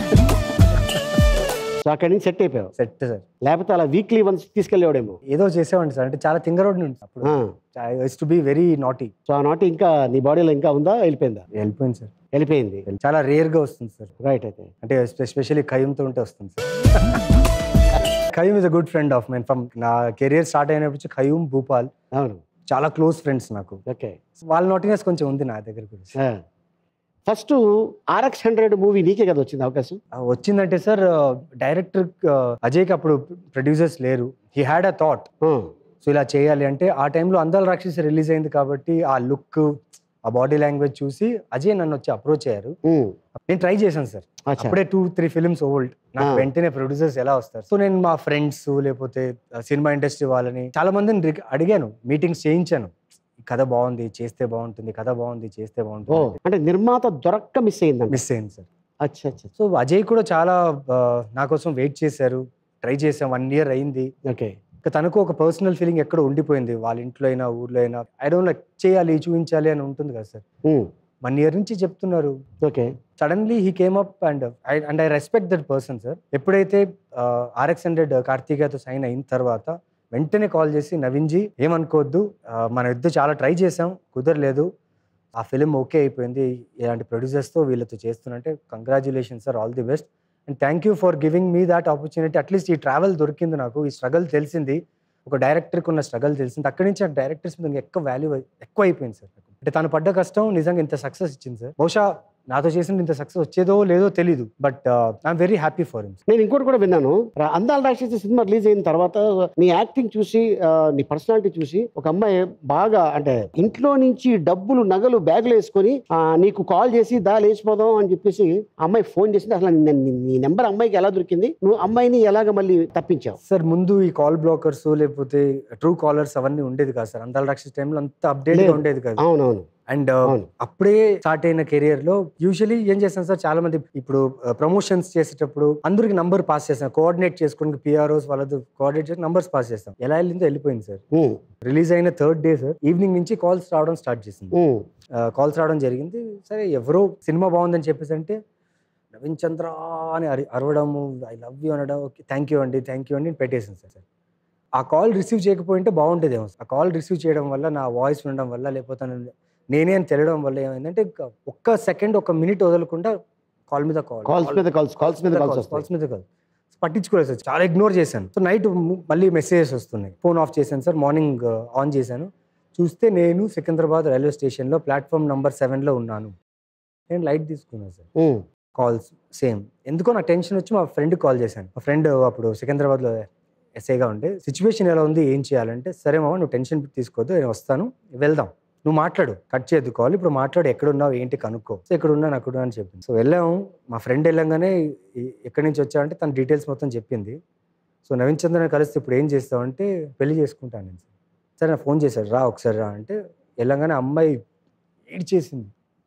[SPEAKER 3] సో అక్కడి నుంచి సెట్ అయిపోయావు
[SPEAKER 5] సెట్ సార్
[SPEAKER 3] లేకపోతే అలా వీక్లీ వన్స్ తీసుకెళ్ళేవాడేమో
[SPEAKER 5] ఏదో చేసేవాడిని సార్ అంటే చాలా తింగరోడ్ నుండి అప్పుడు
[SPEAKER 3] ఆ,
[SPEAKER 5] to be very naughty
[SPEAKER 3] so ఆ నాటి ఇంకా నీ బాడీలో ఇంకా ఉందా వెళ్ళిపోయిందా
[SPEAKER 5] వెళ్ళిపోయింది సార్
[SPEAKER 3] వెళ్ళిపోయింది
[SPEAKER 5] చాలా రేర్గా వస్తుంది సార్
[SPEAKER 3] రైట్ అయితే
[SPEAKER 5] అంటే ఎస్పెషల్లీ ఖయ్యంతో ఉంటే వస్తుంది sir Khayyam is a good friend of mine from నా కెరియర్ స్టార్ట్ అయినప్పుడు నుంచి ఖయ్యూమ్ భూపాల్
[SPEAKER 3] అవును
[SPEAKER 5] చాలా క్లోజ్ ఫ్రెండ్స్ నాకు
[SPEAKER 3] ఓకే
[SPEAKER 5] వాళ్ళ నాటినెస్ కొంచెం ఉంది నా దగ్గర కూడా
[SPEAKER 3] ఫస్ట్ ఆర్ఎక్స్ హండ్రెడ్ మూవీ నీకే కదా వచ్చింది అవకాశం
[SPEAKER 5] ఆ, వచ్చిందంటే సార్ డైరెక్టర్ అజయ్కి అప్పుడు ప్రొడ్యూసర్స్ లేరు హీ హ్యాడ్ అ థాట్
[SPEAKER 3] ఆ,
[SPEAKER 5] సో ఇలా చేయాలి అంటే ఆ టైంలో అందాల రాక్షసి రిలీజ్ అయింది కాబట్టి ఆ లుక్ ఆ బాడీ లాంగ్వేజ్ చూసి అజయ్ నన్ను వచ్చి అప్రోచ్ అయ్యారు
[SPEAKER 3] ఉమ్,
[SPEAKER 5] నేను ట్రై చేశాను సార్
[SPEAKER 3] అచ్చా.
[SPEAKER 5] అప్పుడే టూ త్రీ ఫిల్మ్స్ ఓల్డ్ నాకు
[SPEAKER 3] ఆ.
[SPEAKER 5] వెంటనే ప్రొడ్యూసర్స్ ఎలా వస్తారు సో నేను మా ఫ్రెండ్స్ లేకపోతే సినిమా ఇండస్ట్రీ వాళ్ళని చాలా మందిని రిక్- అడిగాను మీటింగ్స్ చేయించాను ఈ కథ బాగుంది చేస్తే బాగుంటుంది కథ బాగుంది చేస్తే
[SPEAKER 3] ఓ
[SPEAKER 5] బాగుంటుంది
[SPEAKER 3] అంటే నిర్మాత దొరక్క మిస్ అయిందండి
[SPEAKER 5] మిస్ అయింది సార్
[SPEAKER 3] అచ్చా అచ్చా
[SPEAKER 5] సో అజయ్ కూడా చాలా ఆ, నా కోసం వెయిట్ చేశారు ట్రై చేసాం వన్ ఇయర్ అయింది
[SPEAKER 3] ఓకే
[SPEAKER 5] ఇంకా తనకు ఒక పర్సనల్ ఫీలింగ్ ఎక్కడ ఉండిపోయింది వాళ్ళ ఇంట్లో అయినా ఊర్లో అయినా ఐ డోంట్ లైక్ చేయాలి చూపించాలి అని ఉంటుంది కదా సార్
[SPEAKER 3] ఉమ్,
[SPEAKER 5] వన్ ఇయర్ నుంచి చెప్తున్నారు
[SPEAKER 3] okay
[SPEAKER 5] suddenly he came up and I and I respect that person sir ఎప్పుడైతే ఆర్ఎక్స్ హండ్రెడ్ కార్తీకతో సైన్ అయిన తర్వాత వెంటనే కాల్ చేసి నవీన్జీ ఏమనుకోవద్దు ఆ, మన ఇద్దరు చాలా ట్రై చేసాం కుదరలేదు ఆ ఫిలిం ఓకే అయిపోయింది ఇలాంటి ప్రొడ్యూసర్స్తో వీళ్ళతో చేస్తున్నంటే congratulation sir all the best and thank you for giving me that opportunity at least ఈ ట్రావెల్ దొరికింది నాకు ఈ స్ట్రగల్ తెలిసింది ఒక డైరెక్టర్కి ఉన్న స్ట్రగల్ తెలిసింది అక్కడి నుంచి ఆ డైరెక్టర్స్ మీద ఇంకా ఎక్కువ వాల్యూ ఎక్కువ అయిపోయింది సార్ అంటే తను పడ్డ కష్టం నిజంగా ఇంత సక్సెస్ ఇచ్చింది సార్ బహుశా నాతో చేసిన ఇంత సక్సెస్ వచ్చేదో లేదో తెలీదు but I'm very happy for him
[SPEAKER 3] నేను ఇంకోటి కూడా విన్నాను రా- అందాల రాక్షసి సినిమా రిలీజ్ అయిన తర్వాత నీ యాక్టింగ్ చూసి ఆ, నీ పర్సనాలిటీ చూసి ఒక అమ్మాయి బాగా అంటే ఇంట్లో నుంచి డబ్బులు నగలు బ్యాగులు వేసుకొని ఆ, నీకు కాల్ చేసి దా లేచిపోదాం అని చెప్పేసి ఆ అమ్మాయి ఫోన్ చేసింది అసలు నీ- నీ- నీ నెంబర్ అమ్మాయికి ఎలా దొరికింది నువ్వు అమ్మాయిని ఎలాగ మళ్ళీ తప్పించావు
[SPEAKER 5] సార్ ముందు ఈ కాల్ బ్లాకర్స్ లేకపోతే ట్రూ కాలర్స్ అవన్నీ ఉండేది కాదు సార్ అందాల రాక్షస్ టైంలో అంత అప్డేట్
[SPEAKER 3] లేదు.
[SPEAKER 5] ఉండేది కాదు
[SPEAKER 3] అవునవును
[SPEAKER 5] అండ్
[SPEAKER 3] అవును.
[SPEAKER 5] అప్పుడే స్టార్ట్ అయిన కెరియర్ లో యూజువలీ ఏం చేస్తాను సార్ చాలా మంది ఇప్పుడు ప్రమోషన్స్ చేసేటప్పుడు అందరికి నంబర్ పాస్ చేస్తాను కోఆర్డినేట్ చేసుకోవడానికి పిఆర్ఓస్ వాళ్ళతో కోఆర్డినేట్ చేసి నంబర్స్ పాస్ చేస్తాం ఎలా వెళ్ళిందో వెళ్ళిపోయింది సార్
[SPEAKER 3] ఉమ్,
[SPEAKER 5] రిలీజ్ అయిన థర్డ్ డే సార్ ఈవినింగ్ నుంచి కాల్స్ రావడం స్టార్ట్ చేసింది
[SPEAKER 3] ఉమ్,
[SPEAKER 5] కాల్స్ రావడం జరిగింది సరే ఎవరో సినిమా బాగుందని చెప్పేసి అంటే నవీన్ చంద్ర అని అరి అరవడము ఐ లవ్ యూ అనడం ఓకే థ్యాంక్ యూ అండి థ్యాంక్ యూ అండి నేను పెట్టేసాను సార్ ఆ కాల్ రిసీవ్ చేయకపోయింటే బాగుంటుందేమో ఆ కాల్ రిసీవ్ చేయడం వల్ల నా వాయిస్ వినడం వల్ల లేకపోతే నన్ను నేనే అని తెలియడం వల్ల ఏమైందంటే ఇంకా ఒక్క సెకండ్ ఒక మినిట్ వదలకుండా కాల్ మీద కాల్
[SPEAKER 3] కాల్స్ మీద కాల్స్ కాల్స్ మీద కాల్స్ వస్తాయి
[SPEAKER 5] కాల్స్ మీద కాల్ పట్టించుకోలేదు సార్ చాలా ఇగ్నోర్ చేశాను సో నైట్ మళ్ళీ మెసేజెస్ వస్తున్నాయి ఫోన్ ఆఫ్ చేశాను సార్ మార్నింగ్ ఆన్ చేశాను చూస్తే నేను సికింద్రాబాద్ రైల్వే స్టేషన్లో ప్లాట్ఫామ్ నెంబర్ సెవెన్లో ఉన్నాను నేను లైట్ తీసుకున్నాను సార్
[SPEAKER 3] ఉమ్,
[SPEAKER 5] కాల్స్ సేమ్ ఎందుకో నాకు టెన్షన్ వచ్చి మా ఫ్రెండ్కి కాల్ చేశాను మా ఫ్రెండ్ అప్పుడు సికింద్రాబాద్లో ఎస్ఐగా ఉండే సిచ్యువేషన్ ఎలా ఉంది ఏం చేయాలంటే సరే మామ నువ్వు టెన్షన్ తీసుకోవద్దు నేను వస్తాను వెళ్దాం నువ్వు మాట్లాడు కట్ చేయొద్దు కాల్ ఇప్పుడు మాట్లాడు ఎక్కడ ఉన్నావు ఏంటి కనుక్కో సో ఎక్కడ ఉన్నాను అక్కడ ఉన్నా అని చెప్పింది సో వెళ్ళాము మా ఫ్రెండ్ వెళ్ళంగానే "ఈ- ఎక్కడి నుంచి వచ్చావంటే తన డీటెయిల్స్ మొత్తం చెప్పింది సో నవీన్ చంద్రని కలిస్తే ఇప్పుడు ఏం చేస్తావు అంటే పెళ్లి చేసుకుంటాను నేను సరే నా ఫోన్ చేశాడు రా ఒకసారి రా అంటే వెళ్ళంగానే అమ్మాయి ఏడ్చేసింది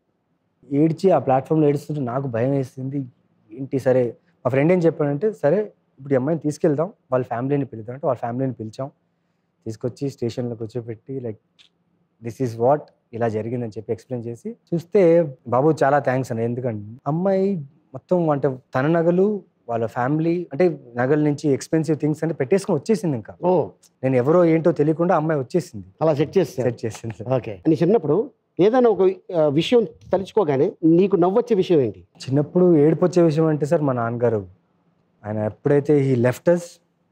[SPEAKER 5] ఏడ్చి ఆ ప్లాట్ఫామ్లో ఏడుస్తుంటే నాకు భయం వేసింది ఏంటి సరే మా ఫ్రెండ్ ఏం చెప్పాడంటే సరే ఇప్పుడు ఈ అమ్మాయిని తీసుకెళ్దాం వాళ్ళ ఫ్యామిలీని పిలుద్దాం అంటే వాళ్ళ ఫ్యామిలీని పిలిచాం తీసుకొచ్చి స్టేషన్లో కూర్చోబెట్టి లైక్ దిస్ ఈజ్ వాట్ ఇలా జరిగిందని చెప్పి ఎక్స్ప్లెయిన్ చేసి చూస్తే బాబు చాలా థ్యాంక్స్ అని ఎందుకంటే అమ్మాయి మొత్తం అంటే తన నగలు వాళ్ళ ఫ్యామిలీ అంటే నగల నుంచి ఎక్స్పెన్సివ్ థింగ్స్ అంటే పెట్టేసుకొని వచ్చేసింది ఇంకా
[SPEAKER 3] ఓ
[SPEAKER 5] నేను ఎవరో ఏంటో తెలియకుండా అమ్మాయి వచ్చేసింది
[SPEAKER 3] అలా సెట్ చేస్తారు
[SPEAKER 5] సెట్ చేసింది
[SPEAKER 3] ఓకే నీ చిన్నప్పుడు ఏదైనా ఒక ఆ, విషయం తలుచుకోగానే నీకు నవ్వొచ్చే విషయం ఏంటి
[SPEAKER 5] చిన్నప్పుడు ఏడుపు వచ్చే విషయం అంటే సార్ మా నాన్నగారు ఆయన ఎప్పుడైతే ఈ లెఫ్టర్స్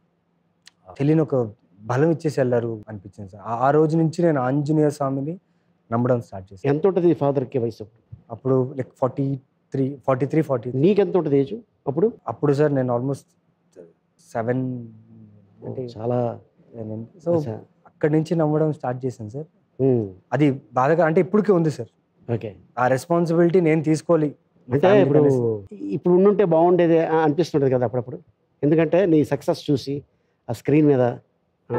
[SPEAKER 5] తెలియని ఒక బలం ఇచ్చేసి వెళ్ళారు అనిపించింది సార్ ఆ- ఆ రోజు నుంచి నేను ఆంజనేయ స్వామిని నమ్మడం స్టార్ట్ చేశాను
[SPEAKER 3] ఎంత ఉంటుంది ఫాదర్కి వయసు
[SPEAKER 5] అప్పుడు like forty three forty three forty
[SPEAKER 3] నీకెంత ఉంటుంది ఏజ్ అప్పుడు
[SPEAKER 5] అప్పుడు సార్ నేను ఆల్మోస్ట్ సెవెన్ అంటే
[SPEAKER 3] చాలా
[SPEAKER 5] సో
[SPEAKER 3] అచ్చా.
[SPEAKER 5] అక్కడి నుంచి నమ్మడం స్టార్ట్ చేశాను సార్
[SPEAKER 3] ఉమ్,
[SPEAKER 5] అది బాధగా అంటే ఇప్పటికే ఉంది సార్
[SPEAKER 3] ఓకే
[SPEAKER 5] ఆ రెస్పాన్సిబిలిటీ నేను తీసుకోవాలి నా
[SPEAKER 3] అంటే
[SPEAKER 5] family
[SPEAKER 3] ఇప్పుడు
[SPEAKER 5] అనేసి.
[SPEAKER 3] ఇప్పుడు ఉండుంటే బాగుండేది ఆ- అనిపిస్తుంటది కదా అప్పుడప్పుడు ఎందుకంటే నీ సక్సెస్ చూసి ఆ స్క్రీన్ మీద ఆ,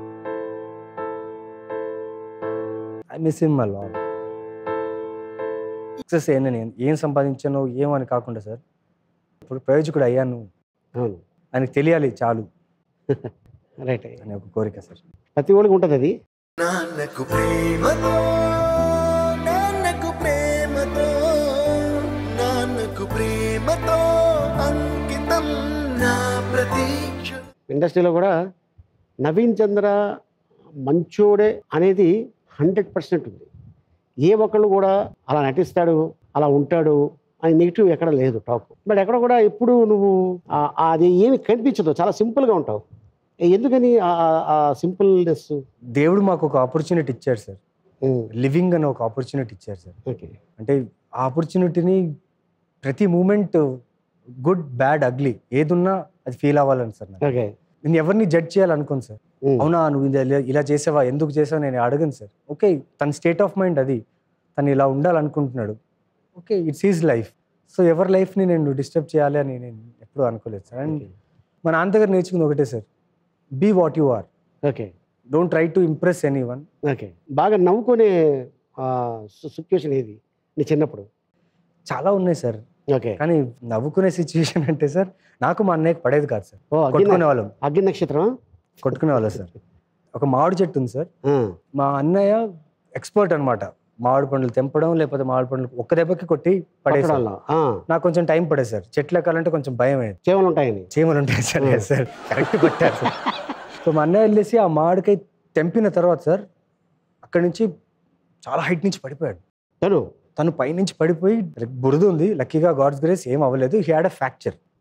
[SPEAKER 5] I miss him a lot success నేను ఏం సంపాదించానో ఏమని కాకుండా సార్ ఇప్పుడు ప్రయోజకుడు అయ్యాను
[SPEAKER 3] అవును
[SPEAKER 5] ఆయనకు తెలియాలి చాలు
[SPEAKER 3] రైట్
[SPEAKER 5] అనే ఒక కోరిక సార్
[SPEAKER 3] ప్రతి ఒక్కరికి ఉంటుంది అది
[SPEAKER 1] నాన్నకు ప్రేమతో నాన్నకు ప్రేమతో నాన్నకు ప్రేమతో అంకితం నా ప్రతీక్ష
[SPEAKER 3] ఇండస్ట్రీలో కూడా నవీన్ చంద్ర మంచోడే అనేది హండ్రెడ్ పర్సెంట్ ఉంది ఏ ఒక్కళ్ళు కూడా అలా నటిస్తాడు అలా ఉంటాడు అని నెగిటివ్ ఎక్కడ లేదు టాక్ బట్ ఎక్కడ కూడా ఎప్పుడు నువ్వు ఆ- ఆ అది ఏమి కనిపించదు చాలా సింపుల్గా ఉంటావు ఏ- ఎందుకని ఆ- ఆ- ఆ సింపుల్నెస్
[SPEAKER 5] దేవుడు మాకు ఒక ఆపర్చునిటీ ఇచ్చారు సార్ లివింగ్ అని ఒక ఆపర్చునిటీ ఇచ్చారు సార్
[SPEAKER 3] ఓకే
[SPEAKER 5] అంటే ఆ ఆపర్చునిటీని ప్రతి మూమెంట్ గుడ్ బ్యాడ్ అగ్లీ ఏదున్నా అది ఫీల్ అవ్వాలని సార్ నాకు.
[SPEAKER 3] ఓకే
[SPEAKER 5] నేను ఎవరిని జడ్జ్ చేయాలనుకోను సార్ అవునా నువ్వు ఇది ఇలా- ఇలా చేసావా ఎందుకు చేసావా నేను అడగను సార్ ఓకే తన స్టేట్ ఆఫ్ మైండ్ అది తను ఇలా ఉండాలనుకుంటున్నాడు okay it's is life so ఎవరి లైఫ్ని నేను డిస్టర్బ్ చేయాలి అని నేను ఎప్పుడూ అనుకోలేదు సార్ అండ్ మా నాన్న దగ్గర నేర్చుకుంది ఒకటే sir be what you are
[SPEAKER 3] okay
[SPEAKER 5] don't try to impress any
[SPEAKER 3] okay బాగా నవ్వుకునే సిచ్యువేషన్ ఏది నీ చిన్నప్పుడు
[SPEAKER 5] చాలా ఉన్నాయి సార్
[SPEAKER 3] ఓకే
[SPEAKER 5] కానీ నవ్వుకునే సిచ్యువేషన్ అంటే సార్ నాకు మా అన్నయ్యకి పడేది కాదు సార్
[SPEAKER 3] ఓ అగ్ని
[SPEAKER 5] కొట్టుకునే వాళ్ళం
[SPEAKER 3] అగ్ని నక్షత్రం
[SPEAKER 5] కొట్టుకునే వాళ్ళం సార్ ఒక మామిడి చెట్టు ఉంది సార్ మా అన్నయ్య ఎక్స్పర్ట్ అన్నమాట మామిడి పండ్లు తెంపడం లేకపోతే మామిడి పండ్లు ఒక్క దెబ్బకి కొట్టి పడేసాడు
[SPEAKER 3] పట్టడాల్లో ఆ,
[SPEAKER 5] నాకు కొంచెం టైం పడేది సార్ చెట్లు ఎక్కాలంటే కొంచెం భయం అయ్యేది
[SPEAKER 3] చేమలు ఉంటాయని
[SPEAKER 5] చీమలు ఉంటాయి సార్ yes సార్ కరెక్ట్ కొట్టారు సార్ సో మా అన్నయ్య వెళ్ళేసి ఆ మామిడికాయ తెంపిన తర్వాత సార్ అక్కడి నుంచి చాలా హైట్ నుంచి పడిపోయాడు
[SPEAKER 3] తను
[SPEAKER 5] తను పైనుంచి పడిపోయి బురద ఉంది లక్కీగా గాడ్స్ గ్రేస్ ఏం అవ్వలేదు హీ హ్యాడ్ అ ఫ్రాక్చర్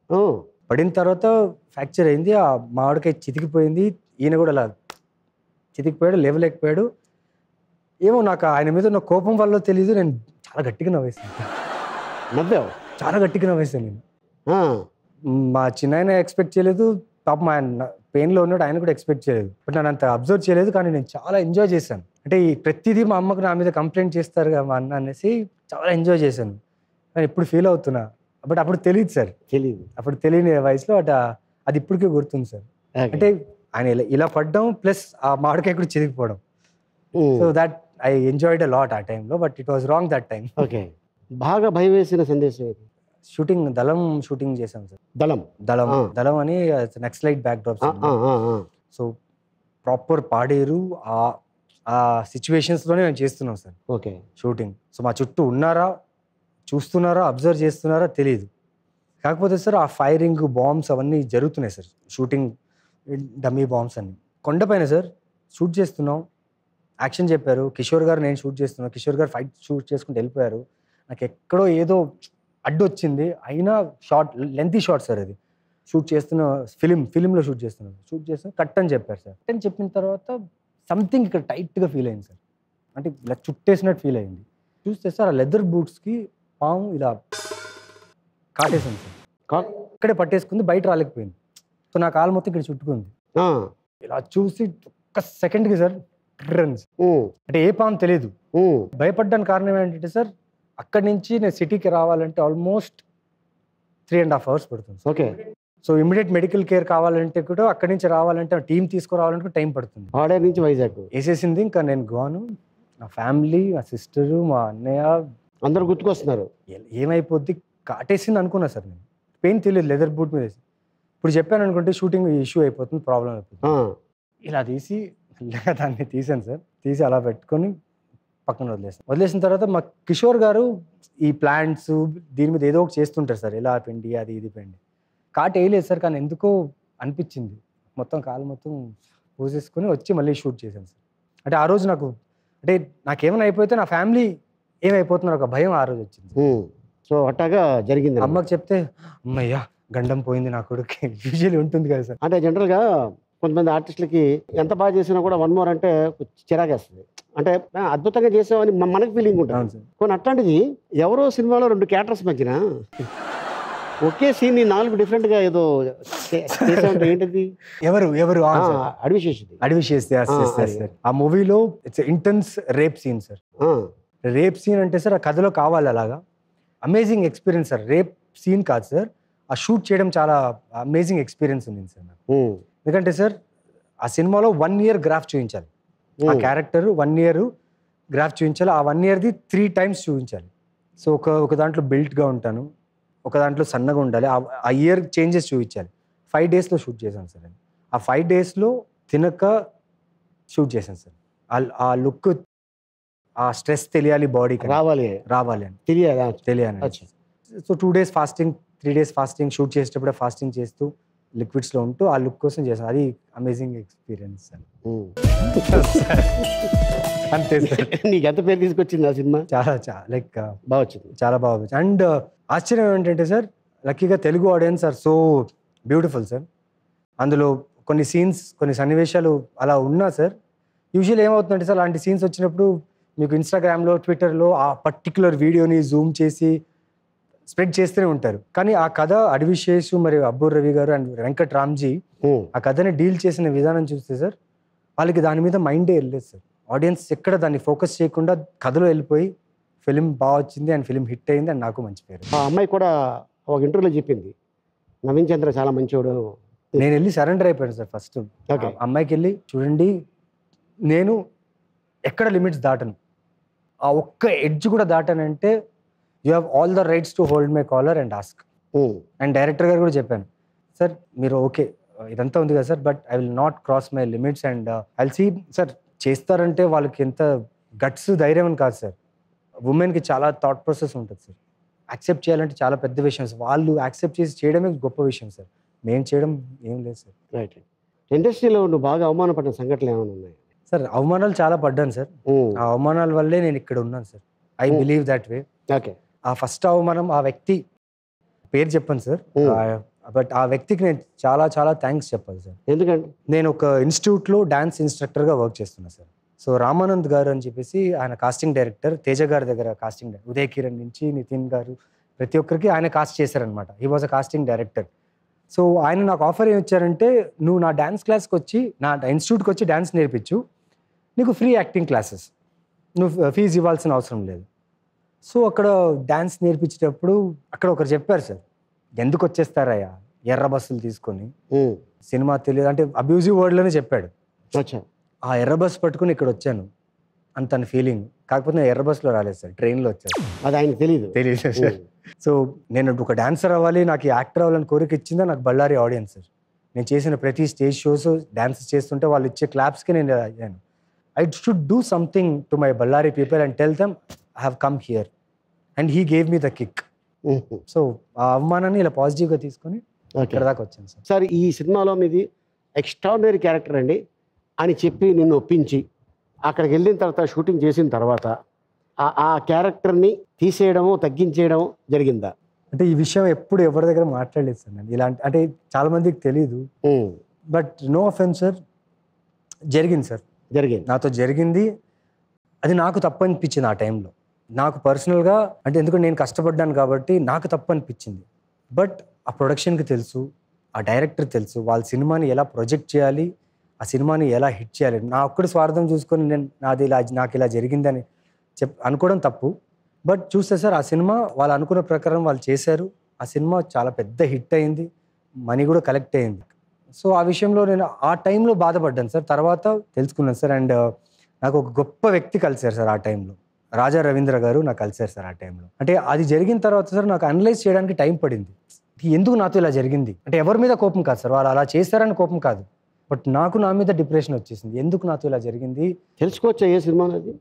[SPEAKER 3] ఓ,
[SPEAKER 5] పడిన తర్వాత ఫ్రాక్చర్ అయింది ఆ మామిడికాయ చితికిపోయింది ఈయన కూడా అలా చితికిపోయాడు లేవలేకపోయాడు ఏమో నాకు ఆయన మీద ఉన్న కోపం వల్ల తెలియదు నేను చాలా గట్టిగా నవ్వేసాను
[SPEAKER 3] నవ్వావు
[SPEAKER 5] చాలా గట్టిగా నవ్వేసాను నేను
[SPEAKER 3] ఆ,
[SPEAKER 5] మా చిన్న ఎక్స్పెక్ట్ చేయలేదు పాపం ఆయన పెయిన్లో ఉన్నాడు ఆయన కూడా ఎక్స్పెక్ట్ చేయలేదు బట్ నేను అంత అబ్జర్వ్ చేయలేదు కానీ నేను చాలా ఎంజాయ్ చేశాను అంటే ఈ ప్రతిదీ మా అమ్మకు నా మీద కంప్లైంట్ చేస్తారు కదా మా అన్న అనేసి చాలా ఎంజాయ్ చేశాను కానీ ఇప్పుడు ఫీల్ అవుతున్నా బట్ అప్పుడు తెలియదు సార్
[SPEAKER 3] తెలీదు
[SPEAKER 5] అప్పుడు తెలియని వయసులో అట అది ఇప్పటికే గుర్తుంది సార్
[SPEAKER 3] ఓకే.
[SPEAKER 5] అంటే ఆయన ఇలా ఇలా పడ్డం ప్లస్ ఆ మామిడికాయ కూడా చిరిగిపోవడం
[SPEAKER 3] um,
[SPEAKER 5] so that I enjoyed a lot ఆ టైంలో but it was wrong that time
[SPEAKER 3] okay బాగా భయం వేసిన సందేశం ఇది
[SPEAKER 5] షూటింగ్ దళం షూటింగ్ చేశాం సార్
[SPEAKER 3] దళం
[SPEAKER 5] దళం
[SPEAKER 3] ఆ.
[SPEAKER 5] దళం అని నెక్స్ట్ బ్యాక్ డ్రాప్స్
[SPEAKER 3] ఆ, ఆ, ఆ, ఆ.
[SPEAKER 5] సో ప్రాపర్ పాడేరు ఆ ఆ సిచ్యువేషన్స్లోనే మేము చేస్తున్నాం సార్
[SPEAKER 3] ఓకే
[SPEAKER 5] షూటింగ్ సో మా చుట్టూ ఉన్నారా చూస్తున్నారా అబ్జర్వ్ చేస్తున్నారా తెలియదు కాకపోతే సార్ ఆ ఫైరింగ్ బాంబ్స్ అవన్నీ జరుగుతున్నాయి సార్ షూటింగ్ డమ్మీ బాంబ్స్ అన్ని కొండపైన సార్ షూట్ చేస్తున్నాం యాక్షన్ చెప్పారు కిషోర్ గారు నేను షూట్ చేస్తున్నాను కిషోర్ గారు ఫైట్ షూట్ చేసుకుంటూ వెళ్ళిపోయారు నాకు ఎక్కడో ఏదో అడ్డు వచ్చింది అయినా షార్ట్ లెంతీ షార్ట్ సార్ అది షూట్ చేస్తున్న ఫిలిం ఫిలింలో షూట్ చేస్తున్నాను షూట్ చేస్తున్నా కట్ అని చెప్పారు సార్ కట్ అని చెప్పిన తర్వాత సంథింగ్ ఇక్కడ టైట్గా ఫీల్ అయింది సార్ అంటే ఇలా చుట్టేసినట్టు ఫీల్ అయింది చూస్తే సార్ ఆ లెదర్ బూట్స్కి పాము ఇలా కాటేసింది సార్
[SPEAKER 3] కా-
[SPEAKER 5] ఇక్కడే పట్టేసుకుంది బయట రాలేకపోయింది సో నా కాలు మొత్తం ఇక్కడ చుట్టుకుంది
[SPEAKER 3] ఆ,
[SPEAKER 5] ఇలా చూసి ఒక్క సెకండ్కి సార్ రన్స్
[SPEAKER 3] ఉమ్,
[SPEAKER 5] అంటే ఏ పాము తెలియదు
[SPEAKER 3] ఉమ్,
[SPEAKER 5] భయపడ్డానికి కారణం ఏంటంటే సార్ అక్కడి నుంచి నేను సిటీకి రావాలంటే almost three and half hours పడుతుంది
[SPEAKER 3] okay
[SPEAKER 5] so immediate medical care కావాలంటే కూడా అక్కడి నుంచి రావాలంటే టీం తీసుకురావాలంటే టైం పడుతుంది
[SPEAKER 3] ఆడే నుంచి వైజాగ్
[SPEAKER 5] వేసేసింది ఇంకా నేను గోను నా ఫ్యామిలీ మా సిస్టరు మా అన్నయ్య
[SPEAKER 3] అందరు గుర్తుకొస్తున్నారు
[SPEAKER 5] ఏ- ఏమైపోద్ది కాటేసింది అనుకున్నా సార్ నేను పెయిన్ తెలియదు లెదర్ బూట్ మీద వేసి ఇప్పుడు చెప్పాను అనుకుంటే షూటింగ్ ఇష్యూ అయిపోతుంది ప్రాబ్లం అయిపోతుంది
[SPEAKER 3] ఆ,
[SPEAKER 5] ఇలా తీసి మెల్లగా దాన్ని తీసాను సార్ తీసి అలా పెట్టుకొని పక్కన వదిలేసాను వదిలేసిన తర్వాత మా కిషోర్ గారు ఈ ప్లాంట్స్ దీని మీద ఏదో ఒకటి చేస్తుంటారు సార్ ఇలా పిండి అది ఇది పిండి కాట వేయలేదు సార్ కానీ ఎందుకో అనిపించింది మొత్తం కాలు మొత్తం పోసేసుకొని వచ్చి మళ్ళీ షూట్ చేశాను సార్ అంటే ఆ రోజు నాకు అంటే నాకేమైనా అయిపోతే నా ఫ్యామిలీ ఏమైపోతున్నారు ఒక భయం ఆ రోజు వచ్చింది
[SPEAKER 3] ఉమ్. సో అట్టాగా జరిగింది అన్నమాట.
[SPEAKER 5] అమ్మకి చెప్తే అమ్మయ్యా గండం పోయింది నా కొడుకు యూజువల్లీ ఉంటుంది కదా సార్
[SPEAKER 3] అంటే జనరల్గా కొంతమంది ఆర్టిస్టులకి ఎంత బాగా చేసినా కూడా వన్ మోర్ అంటే చిరాకేస్తుంది అంటే "ఆ, అద్భుతంగా చేసామని మ- మనకి ఫీలింగ్ ఉంటుంది
[SPEAKER 5] అవును సార్
[SPEAKER 3] కొన్ని అట్లాంటిది ఎవరో సినిమాలో రెండు క్యారెక్టర్స్ మధ్యన ఒకే సీన్ నాలుగు different గా ఏదో చే- చేసామంటే ఏంటిది
[SPEAKER 5] ఎవరు ఎవరు
[SPEAKER 3] ఆ,
[SPEAKER 5] అవును సార్.
[SPEAKER 3] అడవి చేసింది
[SPEAKER 5] అడవి చేస్తే
[SPEAKER 3] ఆ, అది.
[SPEAKER 5] సార్ ఆ మూవీలో it's intense rape scene sir rape scene అంటే సార్ ఆ కథలో కావాలి అలాగా amazing experience sir rape scene కాదు సార్ ఆ షూట్ చేయడం చాలా అమేజింగ్ ఎక్స్పీరియన్స్ ఉంది సార్ నాకు ఎందుకంటే సార్ ఆ సినిమాలో వన్ ఇయర్ గ్రాఫ్ చూపించాలి ఆ క్యారెక్టర్ వన్ ఇయర్ గ్రాఫ్ చూపించాలి ఆ వన్ ఇయర్ది త్రీ టైమ్స్ చూపించాలి సో ఒక ఒక దాంట్లో బిల్ట్గా ఉంటాను ఒక దాంట్లో సన్నగా ఉండాలి ఆ- ఆ ఇయర్ చేంజెస్ చూపించాలి ఫైవ్ డేస్లో షూట్ చేశాను సార్ నేను ఆ ఫైవ్ డేస్లో తినక షూట్ చేశాను సార్ ఆ- ఆ లుక్ ఆ స్ట్రెస్ తెలియాలి బాడీకి
[SPEAKER 3] రావాలి
[SPEAKER 5] రావాలి అని
[SPEAKER 3] తెలియదా
[SPEAKER 5] తెలియాలి
[SPEAKER 3] అచ్చా.
[SPEAKER 5] So two days fasting three days fasting shoot చేసేటప్పుడే ఫాస్టింగ్ చేస్తూ లిక్విడ్స్లో ఉంటూ ఆ లుక్ కోసం చేశాను అది అమేజింగ్ ఎక్స్పీరియన్స్ సార్
[SPEAKER 3] ఉమ్.
[SPEAKER 5] అంతే సార్
[SPEAKER 3] నీకు ఎంత పేరు తీసుకొచ్చింది ఆ సినిమా
[SPEAKER 5] చాలా చాలా లైక్
[SPEAKER 3] బాగా వచ్చింది
[SPEAKER 5] చాలా బాగా అండ్ ఆశ్చర్యం ఏంటంటే సార్ లక్కీగా Telugu audience are so beautiful sir అందులో కొన్ని సీన్స్ కొన్ని సన్నివేశాలు అలా ఉన్నా సార్ యూజువల్ ఏమవుతుందంటే సార్ అలాంటి సీన్స్ వచ్చినప్పుడు మీకు ఇన్స్టాగ్రామ్లో ట్విట్టర్లో ఆ పర్టికులర్ వీడియోని జూమ్ చేసి స్ప్రెడ్ చేస్తూనే ఉంటారు కానీ ఆ కథ అడవిశేషు మరియు అబ్బూర్ రవి గారు అండ్ వెంకట్ రామ్జీ
[SPEAKER 3] ఉమ్.
[SPEAKER 5] ఆ కథని డీల్ చేసిన విధానం చూస్తే సార్ వాళ్ళకి దాని మీద మైండే వెళ్ళలేదు సార్ ఆడియన్స్ ఎక్కడ దాన్ని ఫోకస్ చేయకుండా కథలో వెళ్ళిపోయి ఫిలిం బాగా వచ్చింది అండ్ ఫిలిం హిట్ అయింది అండ్ నాకు మంచి పేరు
[SPEAKER 3] ఆ అమ్మాయి కూడా ఒక ఇంటర్వ్యూలో చెప్పింది నవీన్ చంద్ర చాలా మంచివాడు
[SPEAKER 5] నేను వెళ్ళి సరెండర్ అయిపోయాను సార్ ఫస్ట్
[SPEAKER 3] Okay.
[SPEAKER 5] అమ్మాయికి వెళ్ళి చూడండి నేను ఎక్కడ లిమిట్స్ దాటను ఆ ఒక్క ఎడ్జ్ కూడా దాటానంటే you have all the rights to hold my collar and ask
[SPEAKER 3] um.
[SPEAKER 5] And director గారు కూడా చెప్పాను సార్ మీరు ఓకే ఇదంతా ఉంది కదా sir but I will not cross my limits and I see sir చేస్తారంటే వాళ్ళకి ఎంత గట్స్ ధైర్యం అని కాదు సార్ ఉమెన్కి చాలా థాట్ ప్రాసెస్ ఉంటుంది సార్ యాక్సెప్ట్ చేయాలంటే చాలా పెద్ద విషయం సార్ వాళ్ళు యాక్సెప్ట్ చేసి చేయడమే గొప్ప విషయం సార్ మేము చేయడం ఏం లేదు సార్
[SPEAKER 3] రైట్ ఇండస్ట్రీలో నువ్వు బాగా అవమానపడిన సంఘటనలు ఏమైనా ఉన్నాయి
[SPEAKER 5] సార్ అవమానాలు చాలా పడ్డాను సార్
[SPEAKER 3] ఉమ్.
[SPEAKER 5] ఆ అవమానాల వల్లే నేను ఇక్కడ ఉన్నాను sir I believe that way
[SPEAKER 3] okay
[SPEAKER 5] ఆ ఫస్ట్ అవమానం ఆ వ్యక్తి పేరు చెప్పండి సార్
[SPEAKER 3] Hmm.
[SPEAKER 5] ఆ బట్ ఆ వ్యక్తికి నేను చాలా చాలా థ్యాంక్స్ చెప్పాలి సార్
[SPEAKER 3] ఎందుకండి
[SPEAKER 5] నేను ఒక ఇన్స్టిట్యూట్లో డాన్స్ ఇన్స్ట్రక్టర్గా వర్క్ చేస్తున్నా సార్ సో రామానంద్ గారు అని చెప్పేసి ఆయన కాస్టింగ్ డైరెక్టర్ తేజ గారి దగ్గర కాస్టింగ్ ఉదయ్ కిరణ్ నుంచి నితిన్ గారు ప్రతి ఒక్కరికి ఆయన కాస్ట్ చేశారనమాట he was a casting director so ఆయన నాకు ఆఫర్ ఏమి ఇచ్చారంటే నువ్వు నా డ్యాన్స్ క్లాస్కి వచ్చి నా ఇన్స్టిట్యూట్కి వచ్చి డ్యాన్స్ నేర్పించు నీకు ఫ్రీ యాక్టింగ్ క్లాసెస్ నువ్వు ఫీజు ఇవ్వాల్సిన అవసరం లేదు సో అక్కడ డ్యాన్స్ నేర్పించేటప్పుడు అక్కడ ఒకరు చెప్పారు సార్ ఎందుకు వచ్చేస్తారయ్యా ఎర్ర బస్సులు తీసుకొని
[SPEAKER 3] ఉమ్,
[SPEAKER 5] సినిమా తెలియదు అంటే అబ్యూజివ్ వర్డ్లోనే చెప్పాడు
[SPEAKER 3] అచ్చా
[SPEAKER 5] ఆ ఎర్ర బస్ పట్టుకుని ఇక్కడ వచ్చాను అని తన ఫీలింగ్ కాకపోతే నేను ఎర్ర బస్సులో రాలేదు సార్ ట్రైన్లో వచ్చాను
[SPEAKER 3] అది ఆయనకు తెలియదు
[SPEAKER 5] తెలియదు సార్ సో నేను ఒక డాన్సర్ అవ్వాలి నాకు యాక్టర్ అవ్వాలని కోరిక ఇచ్చిందా నాకు బళ్ళారి ఆడియన్స్ సార్ నేను చేసిన ప్రతి స్టేజ్ షోస్ డాన్స్ చేస్తుంటే వాళ్ళు ఇచ్చే క్లాప్స్కి నేను అయ్యాను I should do something to my Bellary people and tell them I have come here and he gave me the kick
[SPEAKER 3] um,
[SPEAKER 5] so ఆ అవమానాన్ని ఇలా పాజిటివ్గా తీసుకొని
[SPEAKER 3] ఓకే
[SPEAKER 5] ఇక్కడ దాకా వచ్చాను సార్
[SPEAKER 3] సార్ ఈ సినిమాలో మీది ఎక్స్ట్రాడినరీ క్యారెక్టర్ అండి అని చెప్పి నిన్ను ఒప్పించి అక్కడికి వెళ్ళిన తర్వాత షూటింగ్ చేసిన తర్వాత ఆ- ఆ క్యారెక్టర్ని తీసేయడము తగ్గించేయడం జరిగిందా
[SPEAKER 5] అంటే ఈ విషయం ఎప్పుడు ఎవరి దగ్గర మాట్లాడలేదు సార్ నేను ఇలాంటి అంటే చాలా మందికి తెలియదు
[SPEAKER 3] um,
[SPEAKER 5] but no offence sir జరిగింది సార్
[SPEAKER 3] జరిగింది
[SPEAKER 5] నాతో జరిగింది అది నాకు తప్పు అనిపించింది ఆ టైంలో నాకు పర్సనల్గా అంటే ఎందుకంటే నేను కష్టపడ్డాను కాబట్టి నాకు తప్పు అనిపించింది బట్ ఆ ప్రొడక్షన్కి తెలుసు ఆ డైరెక్టర్ తెలుసు వాళ్ళ సినిమాని ఎలా ప్రొజెక్ట్ చేయాలి ఆ సినిమాని ఎలా హిట్ చేయాలి నా ఒక్కడి స్వార్థం చూసుకొని నేను నాది ఇలా నాకు ఇలా జరిగిందని చెప్ అనుకోవడం తప్పు బట్ చూస్తే సార్ ఆ సినిమా వాళ్ళు అనుకున్న ప్రకారం వాళ్ళు చేశారు ఆ సినిమా చాలా పెద్ద హిట్ అయింది మనీ కూడా కలెక్ట్ అయింది సో ఆ విషయంలో నేను ఆ టైంలో బాధపడ్డాను సార్ తర్వాత తెలుసుకున్నాను సార్ అండ్ నాకు ఒక గొప్ప వ్యక్తి కలిశారు సార్ ఆ టైంలో రాజా రవీంద్ర గారు నాకు కలిశారు సార్ ఆ టైంలో అంటే అది జరిగిన తర్వాత సార్ నాకు అనలైజ్ చేయడానికి టైం పడింది ఎందుకు నాతో ఇలా జరిగింది అంటే ఎవరి మీద కోపం కాదు సార్ వాళ్ళు అలా చేశారని కోపం కాదు బట్ నాకు నా మీద డిప్రెషన్ వచ్చేసింది ఎందుకు నాతో ఇలా జరిగింది
[SPEAKER 3] తెలుసుకోవచ్చా ఏ సినిమా అది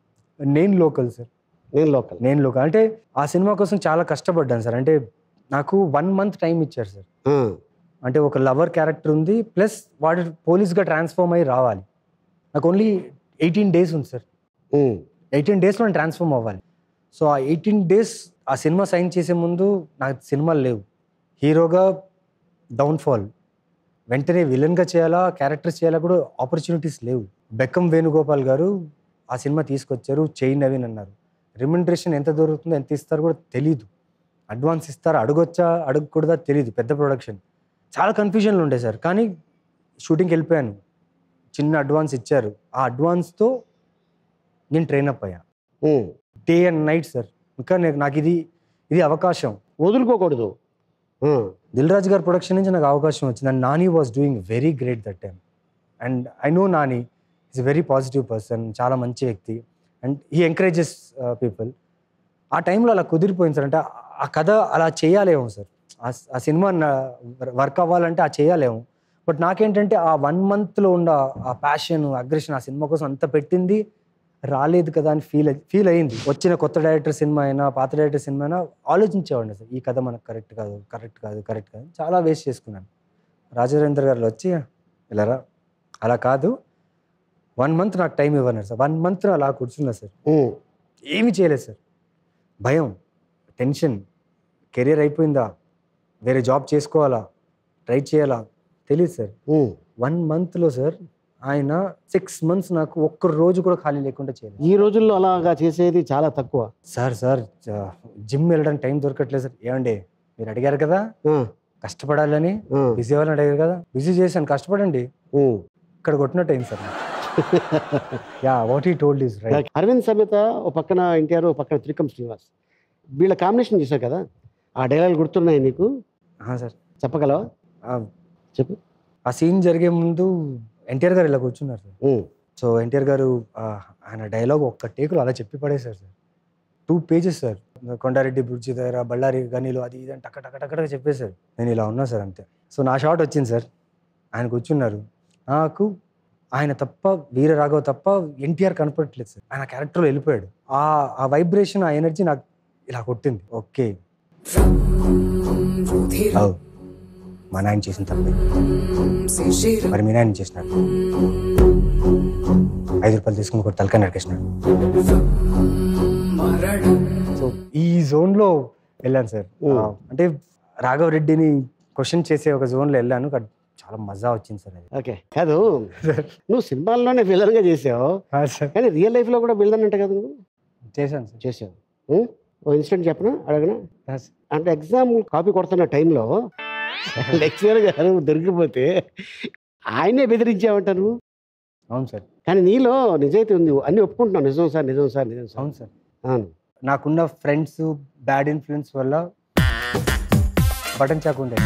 [SPEAKER 5] నేను లోకల్ సార్
[SPEAKER 3] నేను లోకల్
[SPEAKER 5] నేను లోకల్ అంటే ఆ సినిమా కోసం చాలా కష్టపడ్డాను సార్ అంటే నాకు వన్ మంత్ టైం ఇచ్చారు సార్ అంటే ఒక లవర్ క్యారెక్టర్ ఉంది ప్లస్ వాడు పోలీస్గా ట్రాన్స్ఫార్మ్ అయ్యి రావాలి నాకు ఓన్లీ ఎయిటీన్ డేస్ ఉంది సార్ ఎయిటీన్ డేస్లో నేను ట్రాన్స్ఫార్మ్ అవ్వాలి సో ఆ ఎయిటీన్ డేస్ ఆ సినిమా సైన్ చేసే ముందు నాకు సినిమాలు లేవు హీరోగా డౌన్ఫాల్ వెంటనే విలన్గా చేయాలా క్యారెక్టర్స్ చేయాలా కూడా ఆపర్చునిటీస్ లేవు బెక్కం వేణుగోపాల్ గారు ఆ సినిమా తీసుకొచ్చారు చెయ్యి నవీన్ అన్నారు రిమండరేషన్ ఎంత దొరుకుతుందో ఎంత ఇస్తారో కూడా తెలీదు అడ్వాన్స్ ఇస్తారా అడగొచ్చా అడగకూడదా తెలియదు పెద్ద ప్రొడక్షన్ చాలా కన్ఫ్యూజన్లు ఉండే సార్ కానీ షూటింగ్కి వెళ్ళిపోయాను చిన్న అడ్వాన్స్ ఇచ్చారు ఆ అడ్వాన్స్తో నేను ట్రైన్ అప్ అయ్యా డే అండ్ నైట్ సార్ ఇంకా నేను నాకు ఇది ఇది అవకాశం
[SPEAKER 3] వదులుకోకూడదు ఆ,
[SPEAKER 5] దిల్ రాజు గారి ప్రొడక్షన్ నుంచి నాకు అవకాశం వచ్చింది and Nani was doing very great that time and I know Nani is very positive person చాలా మంచి వ్యక్తి అండ్ హీ ఎంకరేజెస్ పీపుల్ ఆ టైంలో అలా కుదిరిపోయింది సార్ అంటే ఆ కథ అలా చేయాలేమో సార్ ఆ- ఆ సినిమా వర్క్ అవ్వాలంటే ఆ చేయాలేమో బట్ నాకేంటంటే ఆ వన్ మంత్లో ఉన్న ఆ ప్యాషన్ అగ్రెషన్ ఆ సినిమా కోసం అంత పెట్టింది రాలేదు కదా అని ఫీల్ ఫీల్ అయింది వచ్చిన కొత్త డైరెక్టర్ సినిమా అయినా పాత డైరెక్టర్ సినిమా అయినా ఆలోచించేవాడిని సార్ ఈ కథ మనకు కరెక్ట్ కాదు కరెక్ట్ కాదు కరెక్ట్ కాదు చాలా వేస్ట్ చేసుకున్నాను రాజరేంద్ర గారు వచ్చి ఇలారా అలా కాదు వన్ మంత్ నాకు టైం ఇవ్వన్నారు సార్ వన్ మంత్ అలా కూర్చున్నా సార్
[SPEAKER 3] ఉమ్,
[SPEAKER 5] ఏమీ చేయలేదు సార్ భయం టెన్షన్ కెరీర్ అయిపోయిందా వేరే జాబ్ చేసుకోవాలా ట్రై చేయాలా తెలియదు సార్
[SPEAKER 3] ఉమ్.
[SPEAKER 5] వన్ మంత్లో సార్ ఆయన సిక్స్ మంత్స్ నాకు ఒక్క రోజు కూడా ఖాళీ లేకుండా చేయలేదు
[SPEAKER 3] ఈ రోజుల్లో అలాగా చేసేది చాలా తక్కువ
[SPEAKER 5] సార్ సార్ జ- జిమ్ వెళ్ళడానికి టైం దొరకట్లేదు సార్ ఏమండి మీరు అడిగారు కదా
[SPEAKER 3] ఆ,
[SPEAKER 5] కష్టపడాలని
[SPEAKER 3] ఆ,
[SPEAKER 5] బిజీ అవ్వాలని అడిగారు కదా బిజీ చేశాను కష్టపడండి
[SPEAKER 3] ఉమ్.
[SPEAKER 5] ఇక్కడ కొట్టినట్టు అయింది sir yeah what he told is right
[SPEAKER 3] Aravind Sametha ఓ పక్కన ఎన్టీఆర్ ఓ పక్కన త్రికం శ్రీనివాస్ వీళ్ళ కాంబినేషన్ చూసావు కదా ఆ డైలాగ్ గుర్తున్నాయి నీకు
[SPEAKER 5] సార్
[SPEAKER 3] చెప్పగలవా చెప్పు
[SPEAKER 5] ఆ సీన్ జరిగే ముందు ఎన్టీఆర్ గారు ఇలా కూర్చున్నారు సార్
[SPEAKER 3] ఉమ్,
[SPEAKER 5] సో ఎన్టీఆర్ గారు ఆ, ఆయన డైలాగ్ ఒక్క టేకులో అలా చెప్పి పడేశారు sir two pages sir Kondareddy bridge దగ్గర బళ్ళారి గనిలో అది ఇది అని టక్క టక్క టక్కగా చెప్పేశారు నేను ఇలా ఉన్నా సార్ అంతే సో నా షాట్ వచ్చింది సార్ ఆయన కూర్చున్నారు నాకు ఆయన తప్ప వీర రాఘవ తప్ప ఎన్టీఆర్ కనపడట్లేదు సార్ ఆయన క్యారెక్టర్లో వెళ్ళిపోయాడు ఆ ఆ వైబ్రేషన్ ఆ ఎనర్జీ నాకు ఇలా కొట్టింది ఓకే అవు మా నాయన చేసిన తప్పే మరి మీ నాయన చేసినాడు ఐదు రూపాయలు తీసుకుని ఒక తలకాయ నరికేసినాడు సో ఈ జోన్లో వెళ్ళాను సార్
[SPEAKER 3] ఓ.
[SPEAKER 5] ఆ, అంటే రాఘవ రెడ్డిని క్వశ్చన్ చేసే ఒక జోన్లో వెళ్ళాను కానీ చాలా మజా వచ్చింది సార్ అది
[SPEAKER 3] ఓకే కాదు నువ్వు సినిమాల్లోనే విలన్గా చేసావు
[SPEAKER 5] సార్
[SPEAKER 3] కానీ రియల్ లైఫ్లో కూడా విలన్ అంట కదా నువ్వు
[SPEAKER 5] చేశాను సార్
[SPEAKER 3] చేసావు ఉం? ఓ ఇన్సిడెంట్ చెప్పనా అడగనా
[SPEAKER 5] ఆ, సార్.
[SPEAKER 3] అంటే ఎగ్జామ్ కాపీ కొడుతున్న టైంలో లెక్చరర్ గారు దొరికిపోతే ఆయనే బెదిరించావంట నువ్వు
[SPEAKER 5] అవును సార్
[SPEAKER 3] కానీ నీలో నిజాయితీ ఉంది అన్ని ఒప్పుకుంటున్నావు నిజం సార్ నిజం సార్ నిజం సార్
[SPEAKER 5] అవును సార్
[SPEAKER 3] అవును
[SPEAKER 5] నాకున్న ఫ్రెండ్స్ బ్యాడ్ ఇన్ఫ్లుయెన్స్ వల్ల బటన్ చాకు ఉండేది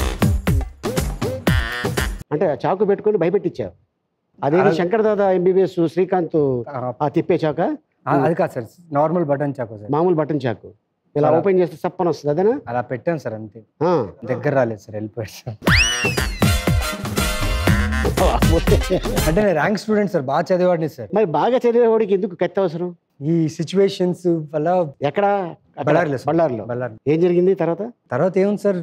[SPEAKER 3] అంటే చాకు పెట్టుకొని భయపెట్టించావు అదేది
[SPEAKER 5] అలా-
[SPEAKER 3] శంకర్ దాదా ఎంబీబీఎస్ శ్రీకాంత్
[SPEAKER 5] ఆ,
[SPEAKER 3] ఆ తిప్పే చాక
[SPEAKER 5] ఆ, అది కాదు సార్ నార్మల్ బటన్ చాకు సార్
[SPEAKER 3] మామూలు బటన్ చాకు ఇలా
[SPEAKER 5] అలా-
[SPEAKER 3] ఓపెన్ చేస్తే సప్పని వస్తుంది అదేనా
[SPEAKER 5] అలా పెట్టాను సార్ అంతే
[SPEAKER 3] ఆ.
[SPEAKER 5] దగ్గర రాలేదు సార్ వెళ్ళిపోయాడు సార్ అంటే నేను ర్యాంక్ స్టూడెంట్ సార్ బాగా చదివాడిని సార్
[SPEAKER 3] మరి బాగా చదివేవాడికి ఎందుకు కత్తి అవసరం
[SPEAKER 5] ఈ సిచ్యువేషన్స్ వల్ల
[SPEAKER 3] ఎక్కడ అక్కడ?
[SPEAKER 5] బళ్ళారిలో సార్.
[SPEAKER 3] బళ్ళారిలో
[SPEAKER 5] బళ్ళారి
[SPEAKER 3] ఏం జరిగింది తర్వాత
[SPEAKER 5] తర్వాత ఏముంది సార్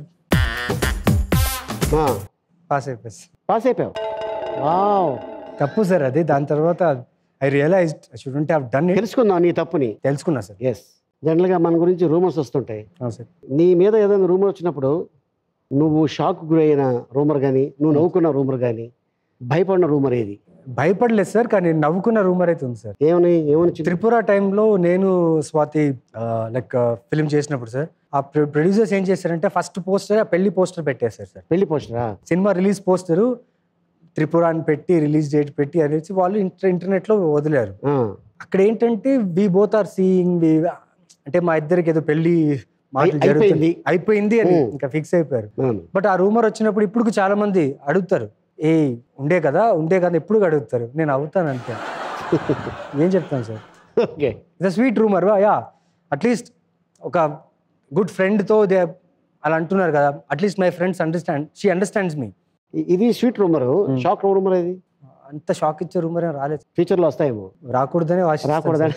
[SPEAKER 3] ఆ,
[SPEAKER 5] పాస్ అయిపోయి సార్.
[SPEAKER 3] పాస్ అయిపోయావు వావ్
[SPEAKER 5] తప్పు సార్ అది దాని తర్వాత I realize shouldn't have done it
[SPEAKER 3] తెలుసుకుందాం నీ తప్పుని
[SPEAKER 5] తెలుసుకున్నా సార్
[SPEAKER 3] ఎస్ జనరల్గా మన గురించి రూమర్స్ వస్తుంటాయి
[SPEAKER 5] అవును సార్
[SPEAKER 3] నీ మీద ఏదైనా రూమర్ వచ్చినప్పుడు నువ్వు షాక్ గురైన రూమర్ కానీ నువ్వు నవ్వుకున్న రూమర్ కానీ భయపడిన రూమర్ ఏది
[SPEAKER 5] భయపడలేదు సార్ కానీ నవ్వుకున్న రూమర్ అయితే ఉంది సార్
[SPEAKER 3] ఏమని ఏమని చి-
[SPEAKER 5] త్రిపుర టైంలో నేను స్వాతి లైక్ ఫిలిం చేసినప్పుడు సార్ ఆ ప్రొడ్యూసర్స్ ఏం చేశారంటే ఫస్ట్ పోస్టర్ ఆ పెళ్లి పోస్టర్ పెట్టేశారు సార్
[SPEAKER 3] పెళ్లి పోస్టరా
[SPEAKER 5] సినిమా రిలీజ్ పోస్టరు త్రిపుర అని పెట్టి రిలీజ్ డేట్ పెట్టి అనేసి వాళ్ళు ఇంటర్ ఇంటర్నెట్లో వదిలారు
[SPEAKER 3] ఆ,
[SPEAKER 5] అక్కడ ఏంటంటే వి బోత్ ఆర్ సీయింగ్ అంటే మా ఇద్దరికి ఏదో పెళ్లి మాటలు
[SPEAKER 3] అయి- అయిపోయింది.
[SPEAKER 5] జరుగుతుంది అయిపోయింది అని
[SPEAKER 3] Hmm.
[SPEAKER 5] ఇంకా ఫిక్స్ అయిపోయారు
[SPEAKER 3] అవును.
[SPEAKER 5] బట్ ఆ రూమర్ వచ్చినప్పుడు ఇప్పుడు చాలా మంది అడుగుతారు ఏ ఉండే కదా ఉండే కదా ఎప్పుడు అడుగుతారు నేను అవుతాను అంతే ఏం చెప్తాను sir
[SPEAKER 3] okay
[SPEAKER 5] it's sweet rumour yeah at least ఒక గుడ్ ఫ్రెండ్తో దే అలా అంటున్నారు కదా at least my friends understand she understands me
[SPEAKER 3] ఇ- ఇది స్వీట్ రూమర్ షాక్ రూమర్ ఇది
[SPEAKER 5] అంత షాక్ ఇచ్చే రూమర్ ఏం రాలేదు
[SPEAKER 3] ఫ్యూచర్లో వస్తాయేమో
[SPEAKER 5] రాకూడదనే ఆశిస్తాను
[SPEAKER 3] రాకూడదని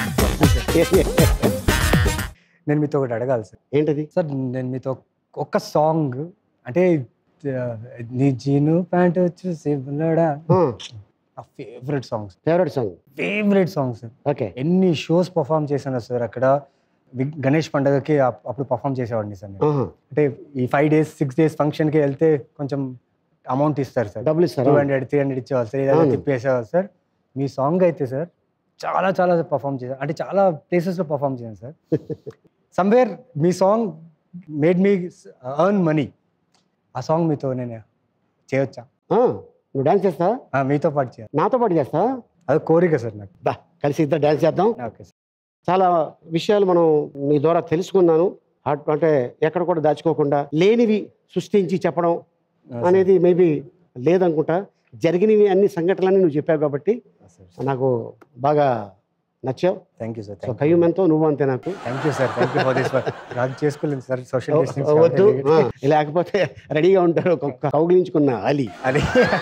[SPEAKER 5] సార్. నేను మీతో ఒకటి అడగాలి సార్
[SPEAKER 3] ఏంటది
[SPEAKER 5] సార్ నేను మీతో ఒక్క సాంగ్ అంటే ఆ, నీ జీను ప్యాంట్ వచ్చేసి బుల్లడా నా favourite songs
[SPEAKER 3] favourite song
[SPEAKER 5] favourite song sir
[SPEAKER 3] okay
[SPEAKER 5] ఎన్ని షోస్ పర్ఫామ్ చేశాను సార్ అక్కడ వి- గణేష్ పండగకి అప్- అప్పుడు పర్ఫామ్ చేసేవాడిని సార్ నేను అంటే ఈ ఫైవ్ డేస్ సిక్స్ డేస్ ఫంక్షన్కి వెళ్తే కొంచెం అమౌంట్ ఇస్తారు సార్
[SPEAKER 3] డబ్బులు
[SPEAKER 5] టూ
[SPEAKER 3] ఇస్తారా
[SPEAKER 5] హండ్రెడ్ త్రీ హండ్రెడ్ ఇచ్చేవాళ్ళు సార్ ఏదైనా
[SPEAKER 3] అవును.
[SPEAKER 5] తిప్పేసేవాళ్ళు సార్ మీ సాంగ్ అయితే సార్ చాలా చాలా పర్ఫామ్ చేశాను అంటే చాలా ప్లేసెస్లో పర్ఫామ్ చేశాను సార్ సమ్వేర్ మీ song made me earn money ఆ సాంగ్ మీతో నేను చేయొచ్చా
[SPEAKER 3] ఆ, నువ్వు డాన్స్ చేస్తా
[SPEAKER 5] ఆ, మీతో పాటు చేయాలి
[SPEAKER 3] నాతో పాటు చేస్తా
[SPEAKER 5] అది కోరిక సార్ నాకు
[SPEAKER 3] దా కలిసి ఇద్దరు డాన్స్ చేద్దాం
[SPEAKER 5] ఓకే సార్
[SPEAKER 3] చాలా విషయాలు మనం నీ ద్వారా తెలుసుకున్నాను అట్- అంటే ఎక్కడ కూడా దాచుకోకుండా లేనివి సృష్టించి చెప్పడం అనేది మేబీ లేదనుకుంటా జరిగినవి అన్ని సంఘటనలన్నీ నువ్వు చెప్పావు కాబట్టి నాకు బాగా నచ్చావు
[SPEAKER 5] థ్యాంక్ యూ సార్
[SPEAKER 3] సో కయ్యం ఎంతో నువ్వు అంతే నాకు
[SPEAKER 5] thank you sir thank you for this Raju చేసుకోలేదు సార్ సోషల్ డిస్టెన్స్
[SPEAKER 3] వద్దు ఆ, లేకపోతే రెడీగా ఉంటారు ఒక కౌగిలించుకున్న అలీ
[SPEAKER 5] అది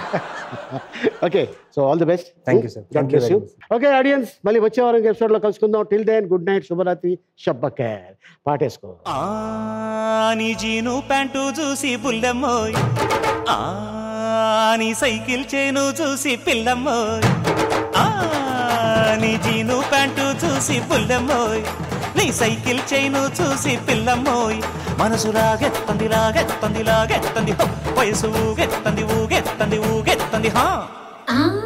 [SPEAKER 3] okay so all the best
[SPEAKER 5] Thank you, sir. Thank you very much.
[SPEAKER 3] Okay audience మళ్ళీ వచ్చే వారం ఎపిసోడ్ లో కలుసుకుందాం టిల్ దెన్ గుడ్ నైట్ శుభరాత్రి షబ్బకేర్ పాటేసుకో
[SPEAKER 6] ఆ నీ జీను ప్యాంటు చూసి బుల్లమ్మోయ్ ఆ నీ సైకిల్ చేను చూసి పిల్లమ్మోయ్ ఆ నీ జీను ప్యాంటు చూసి బుల్లమ్మోయ్ నీ సైకిల్ చైను చూసి పిల్లమ్మోయ్ మనసు లాగెత్తంది లాగెత్తంది లాగెత్తంది హో! వయసు ఊగెత్తంది ఊగెత్తంది ఊగెత్తంది హా
[SPEAKER 2] ఆ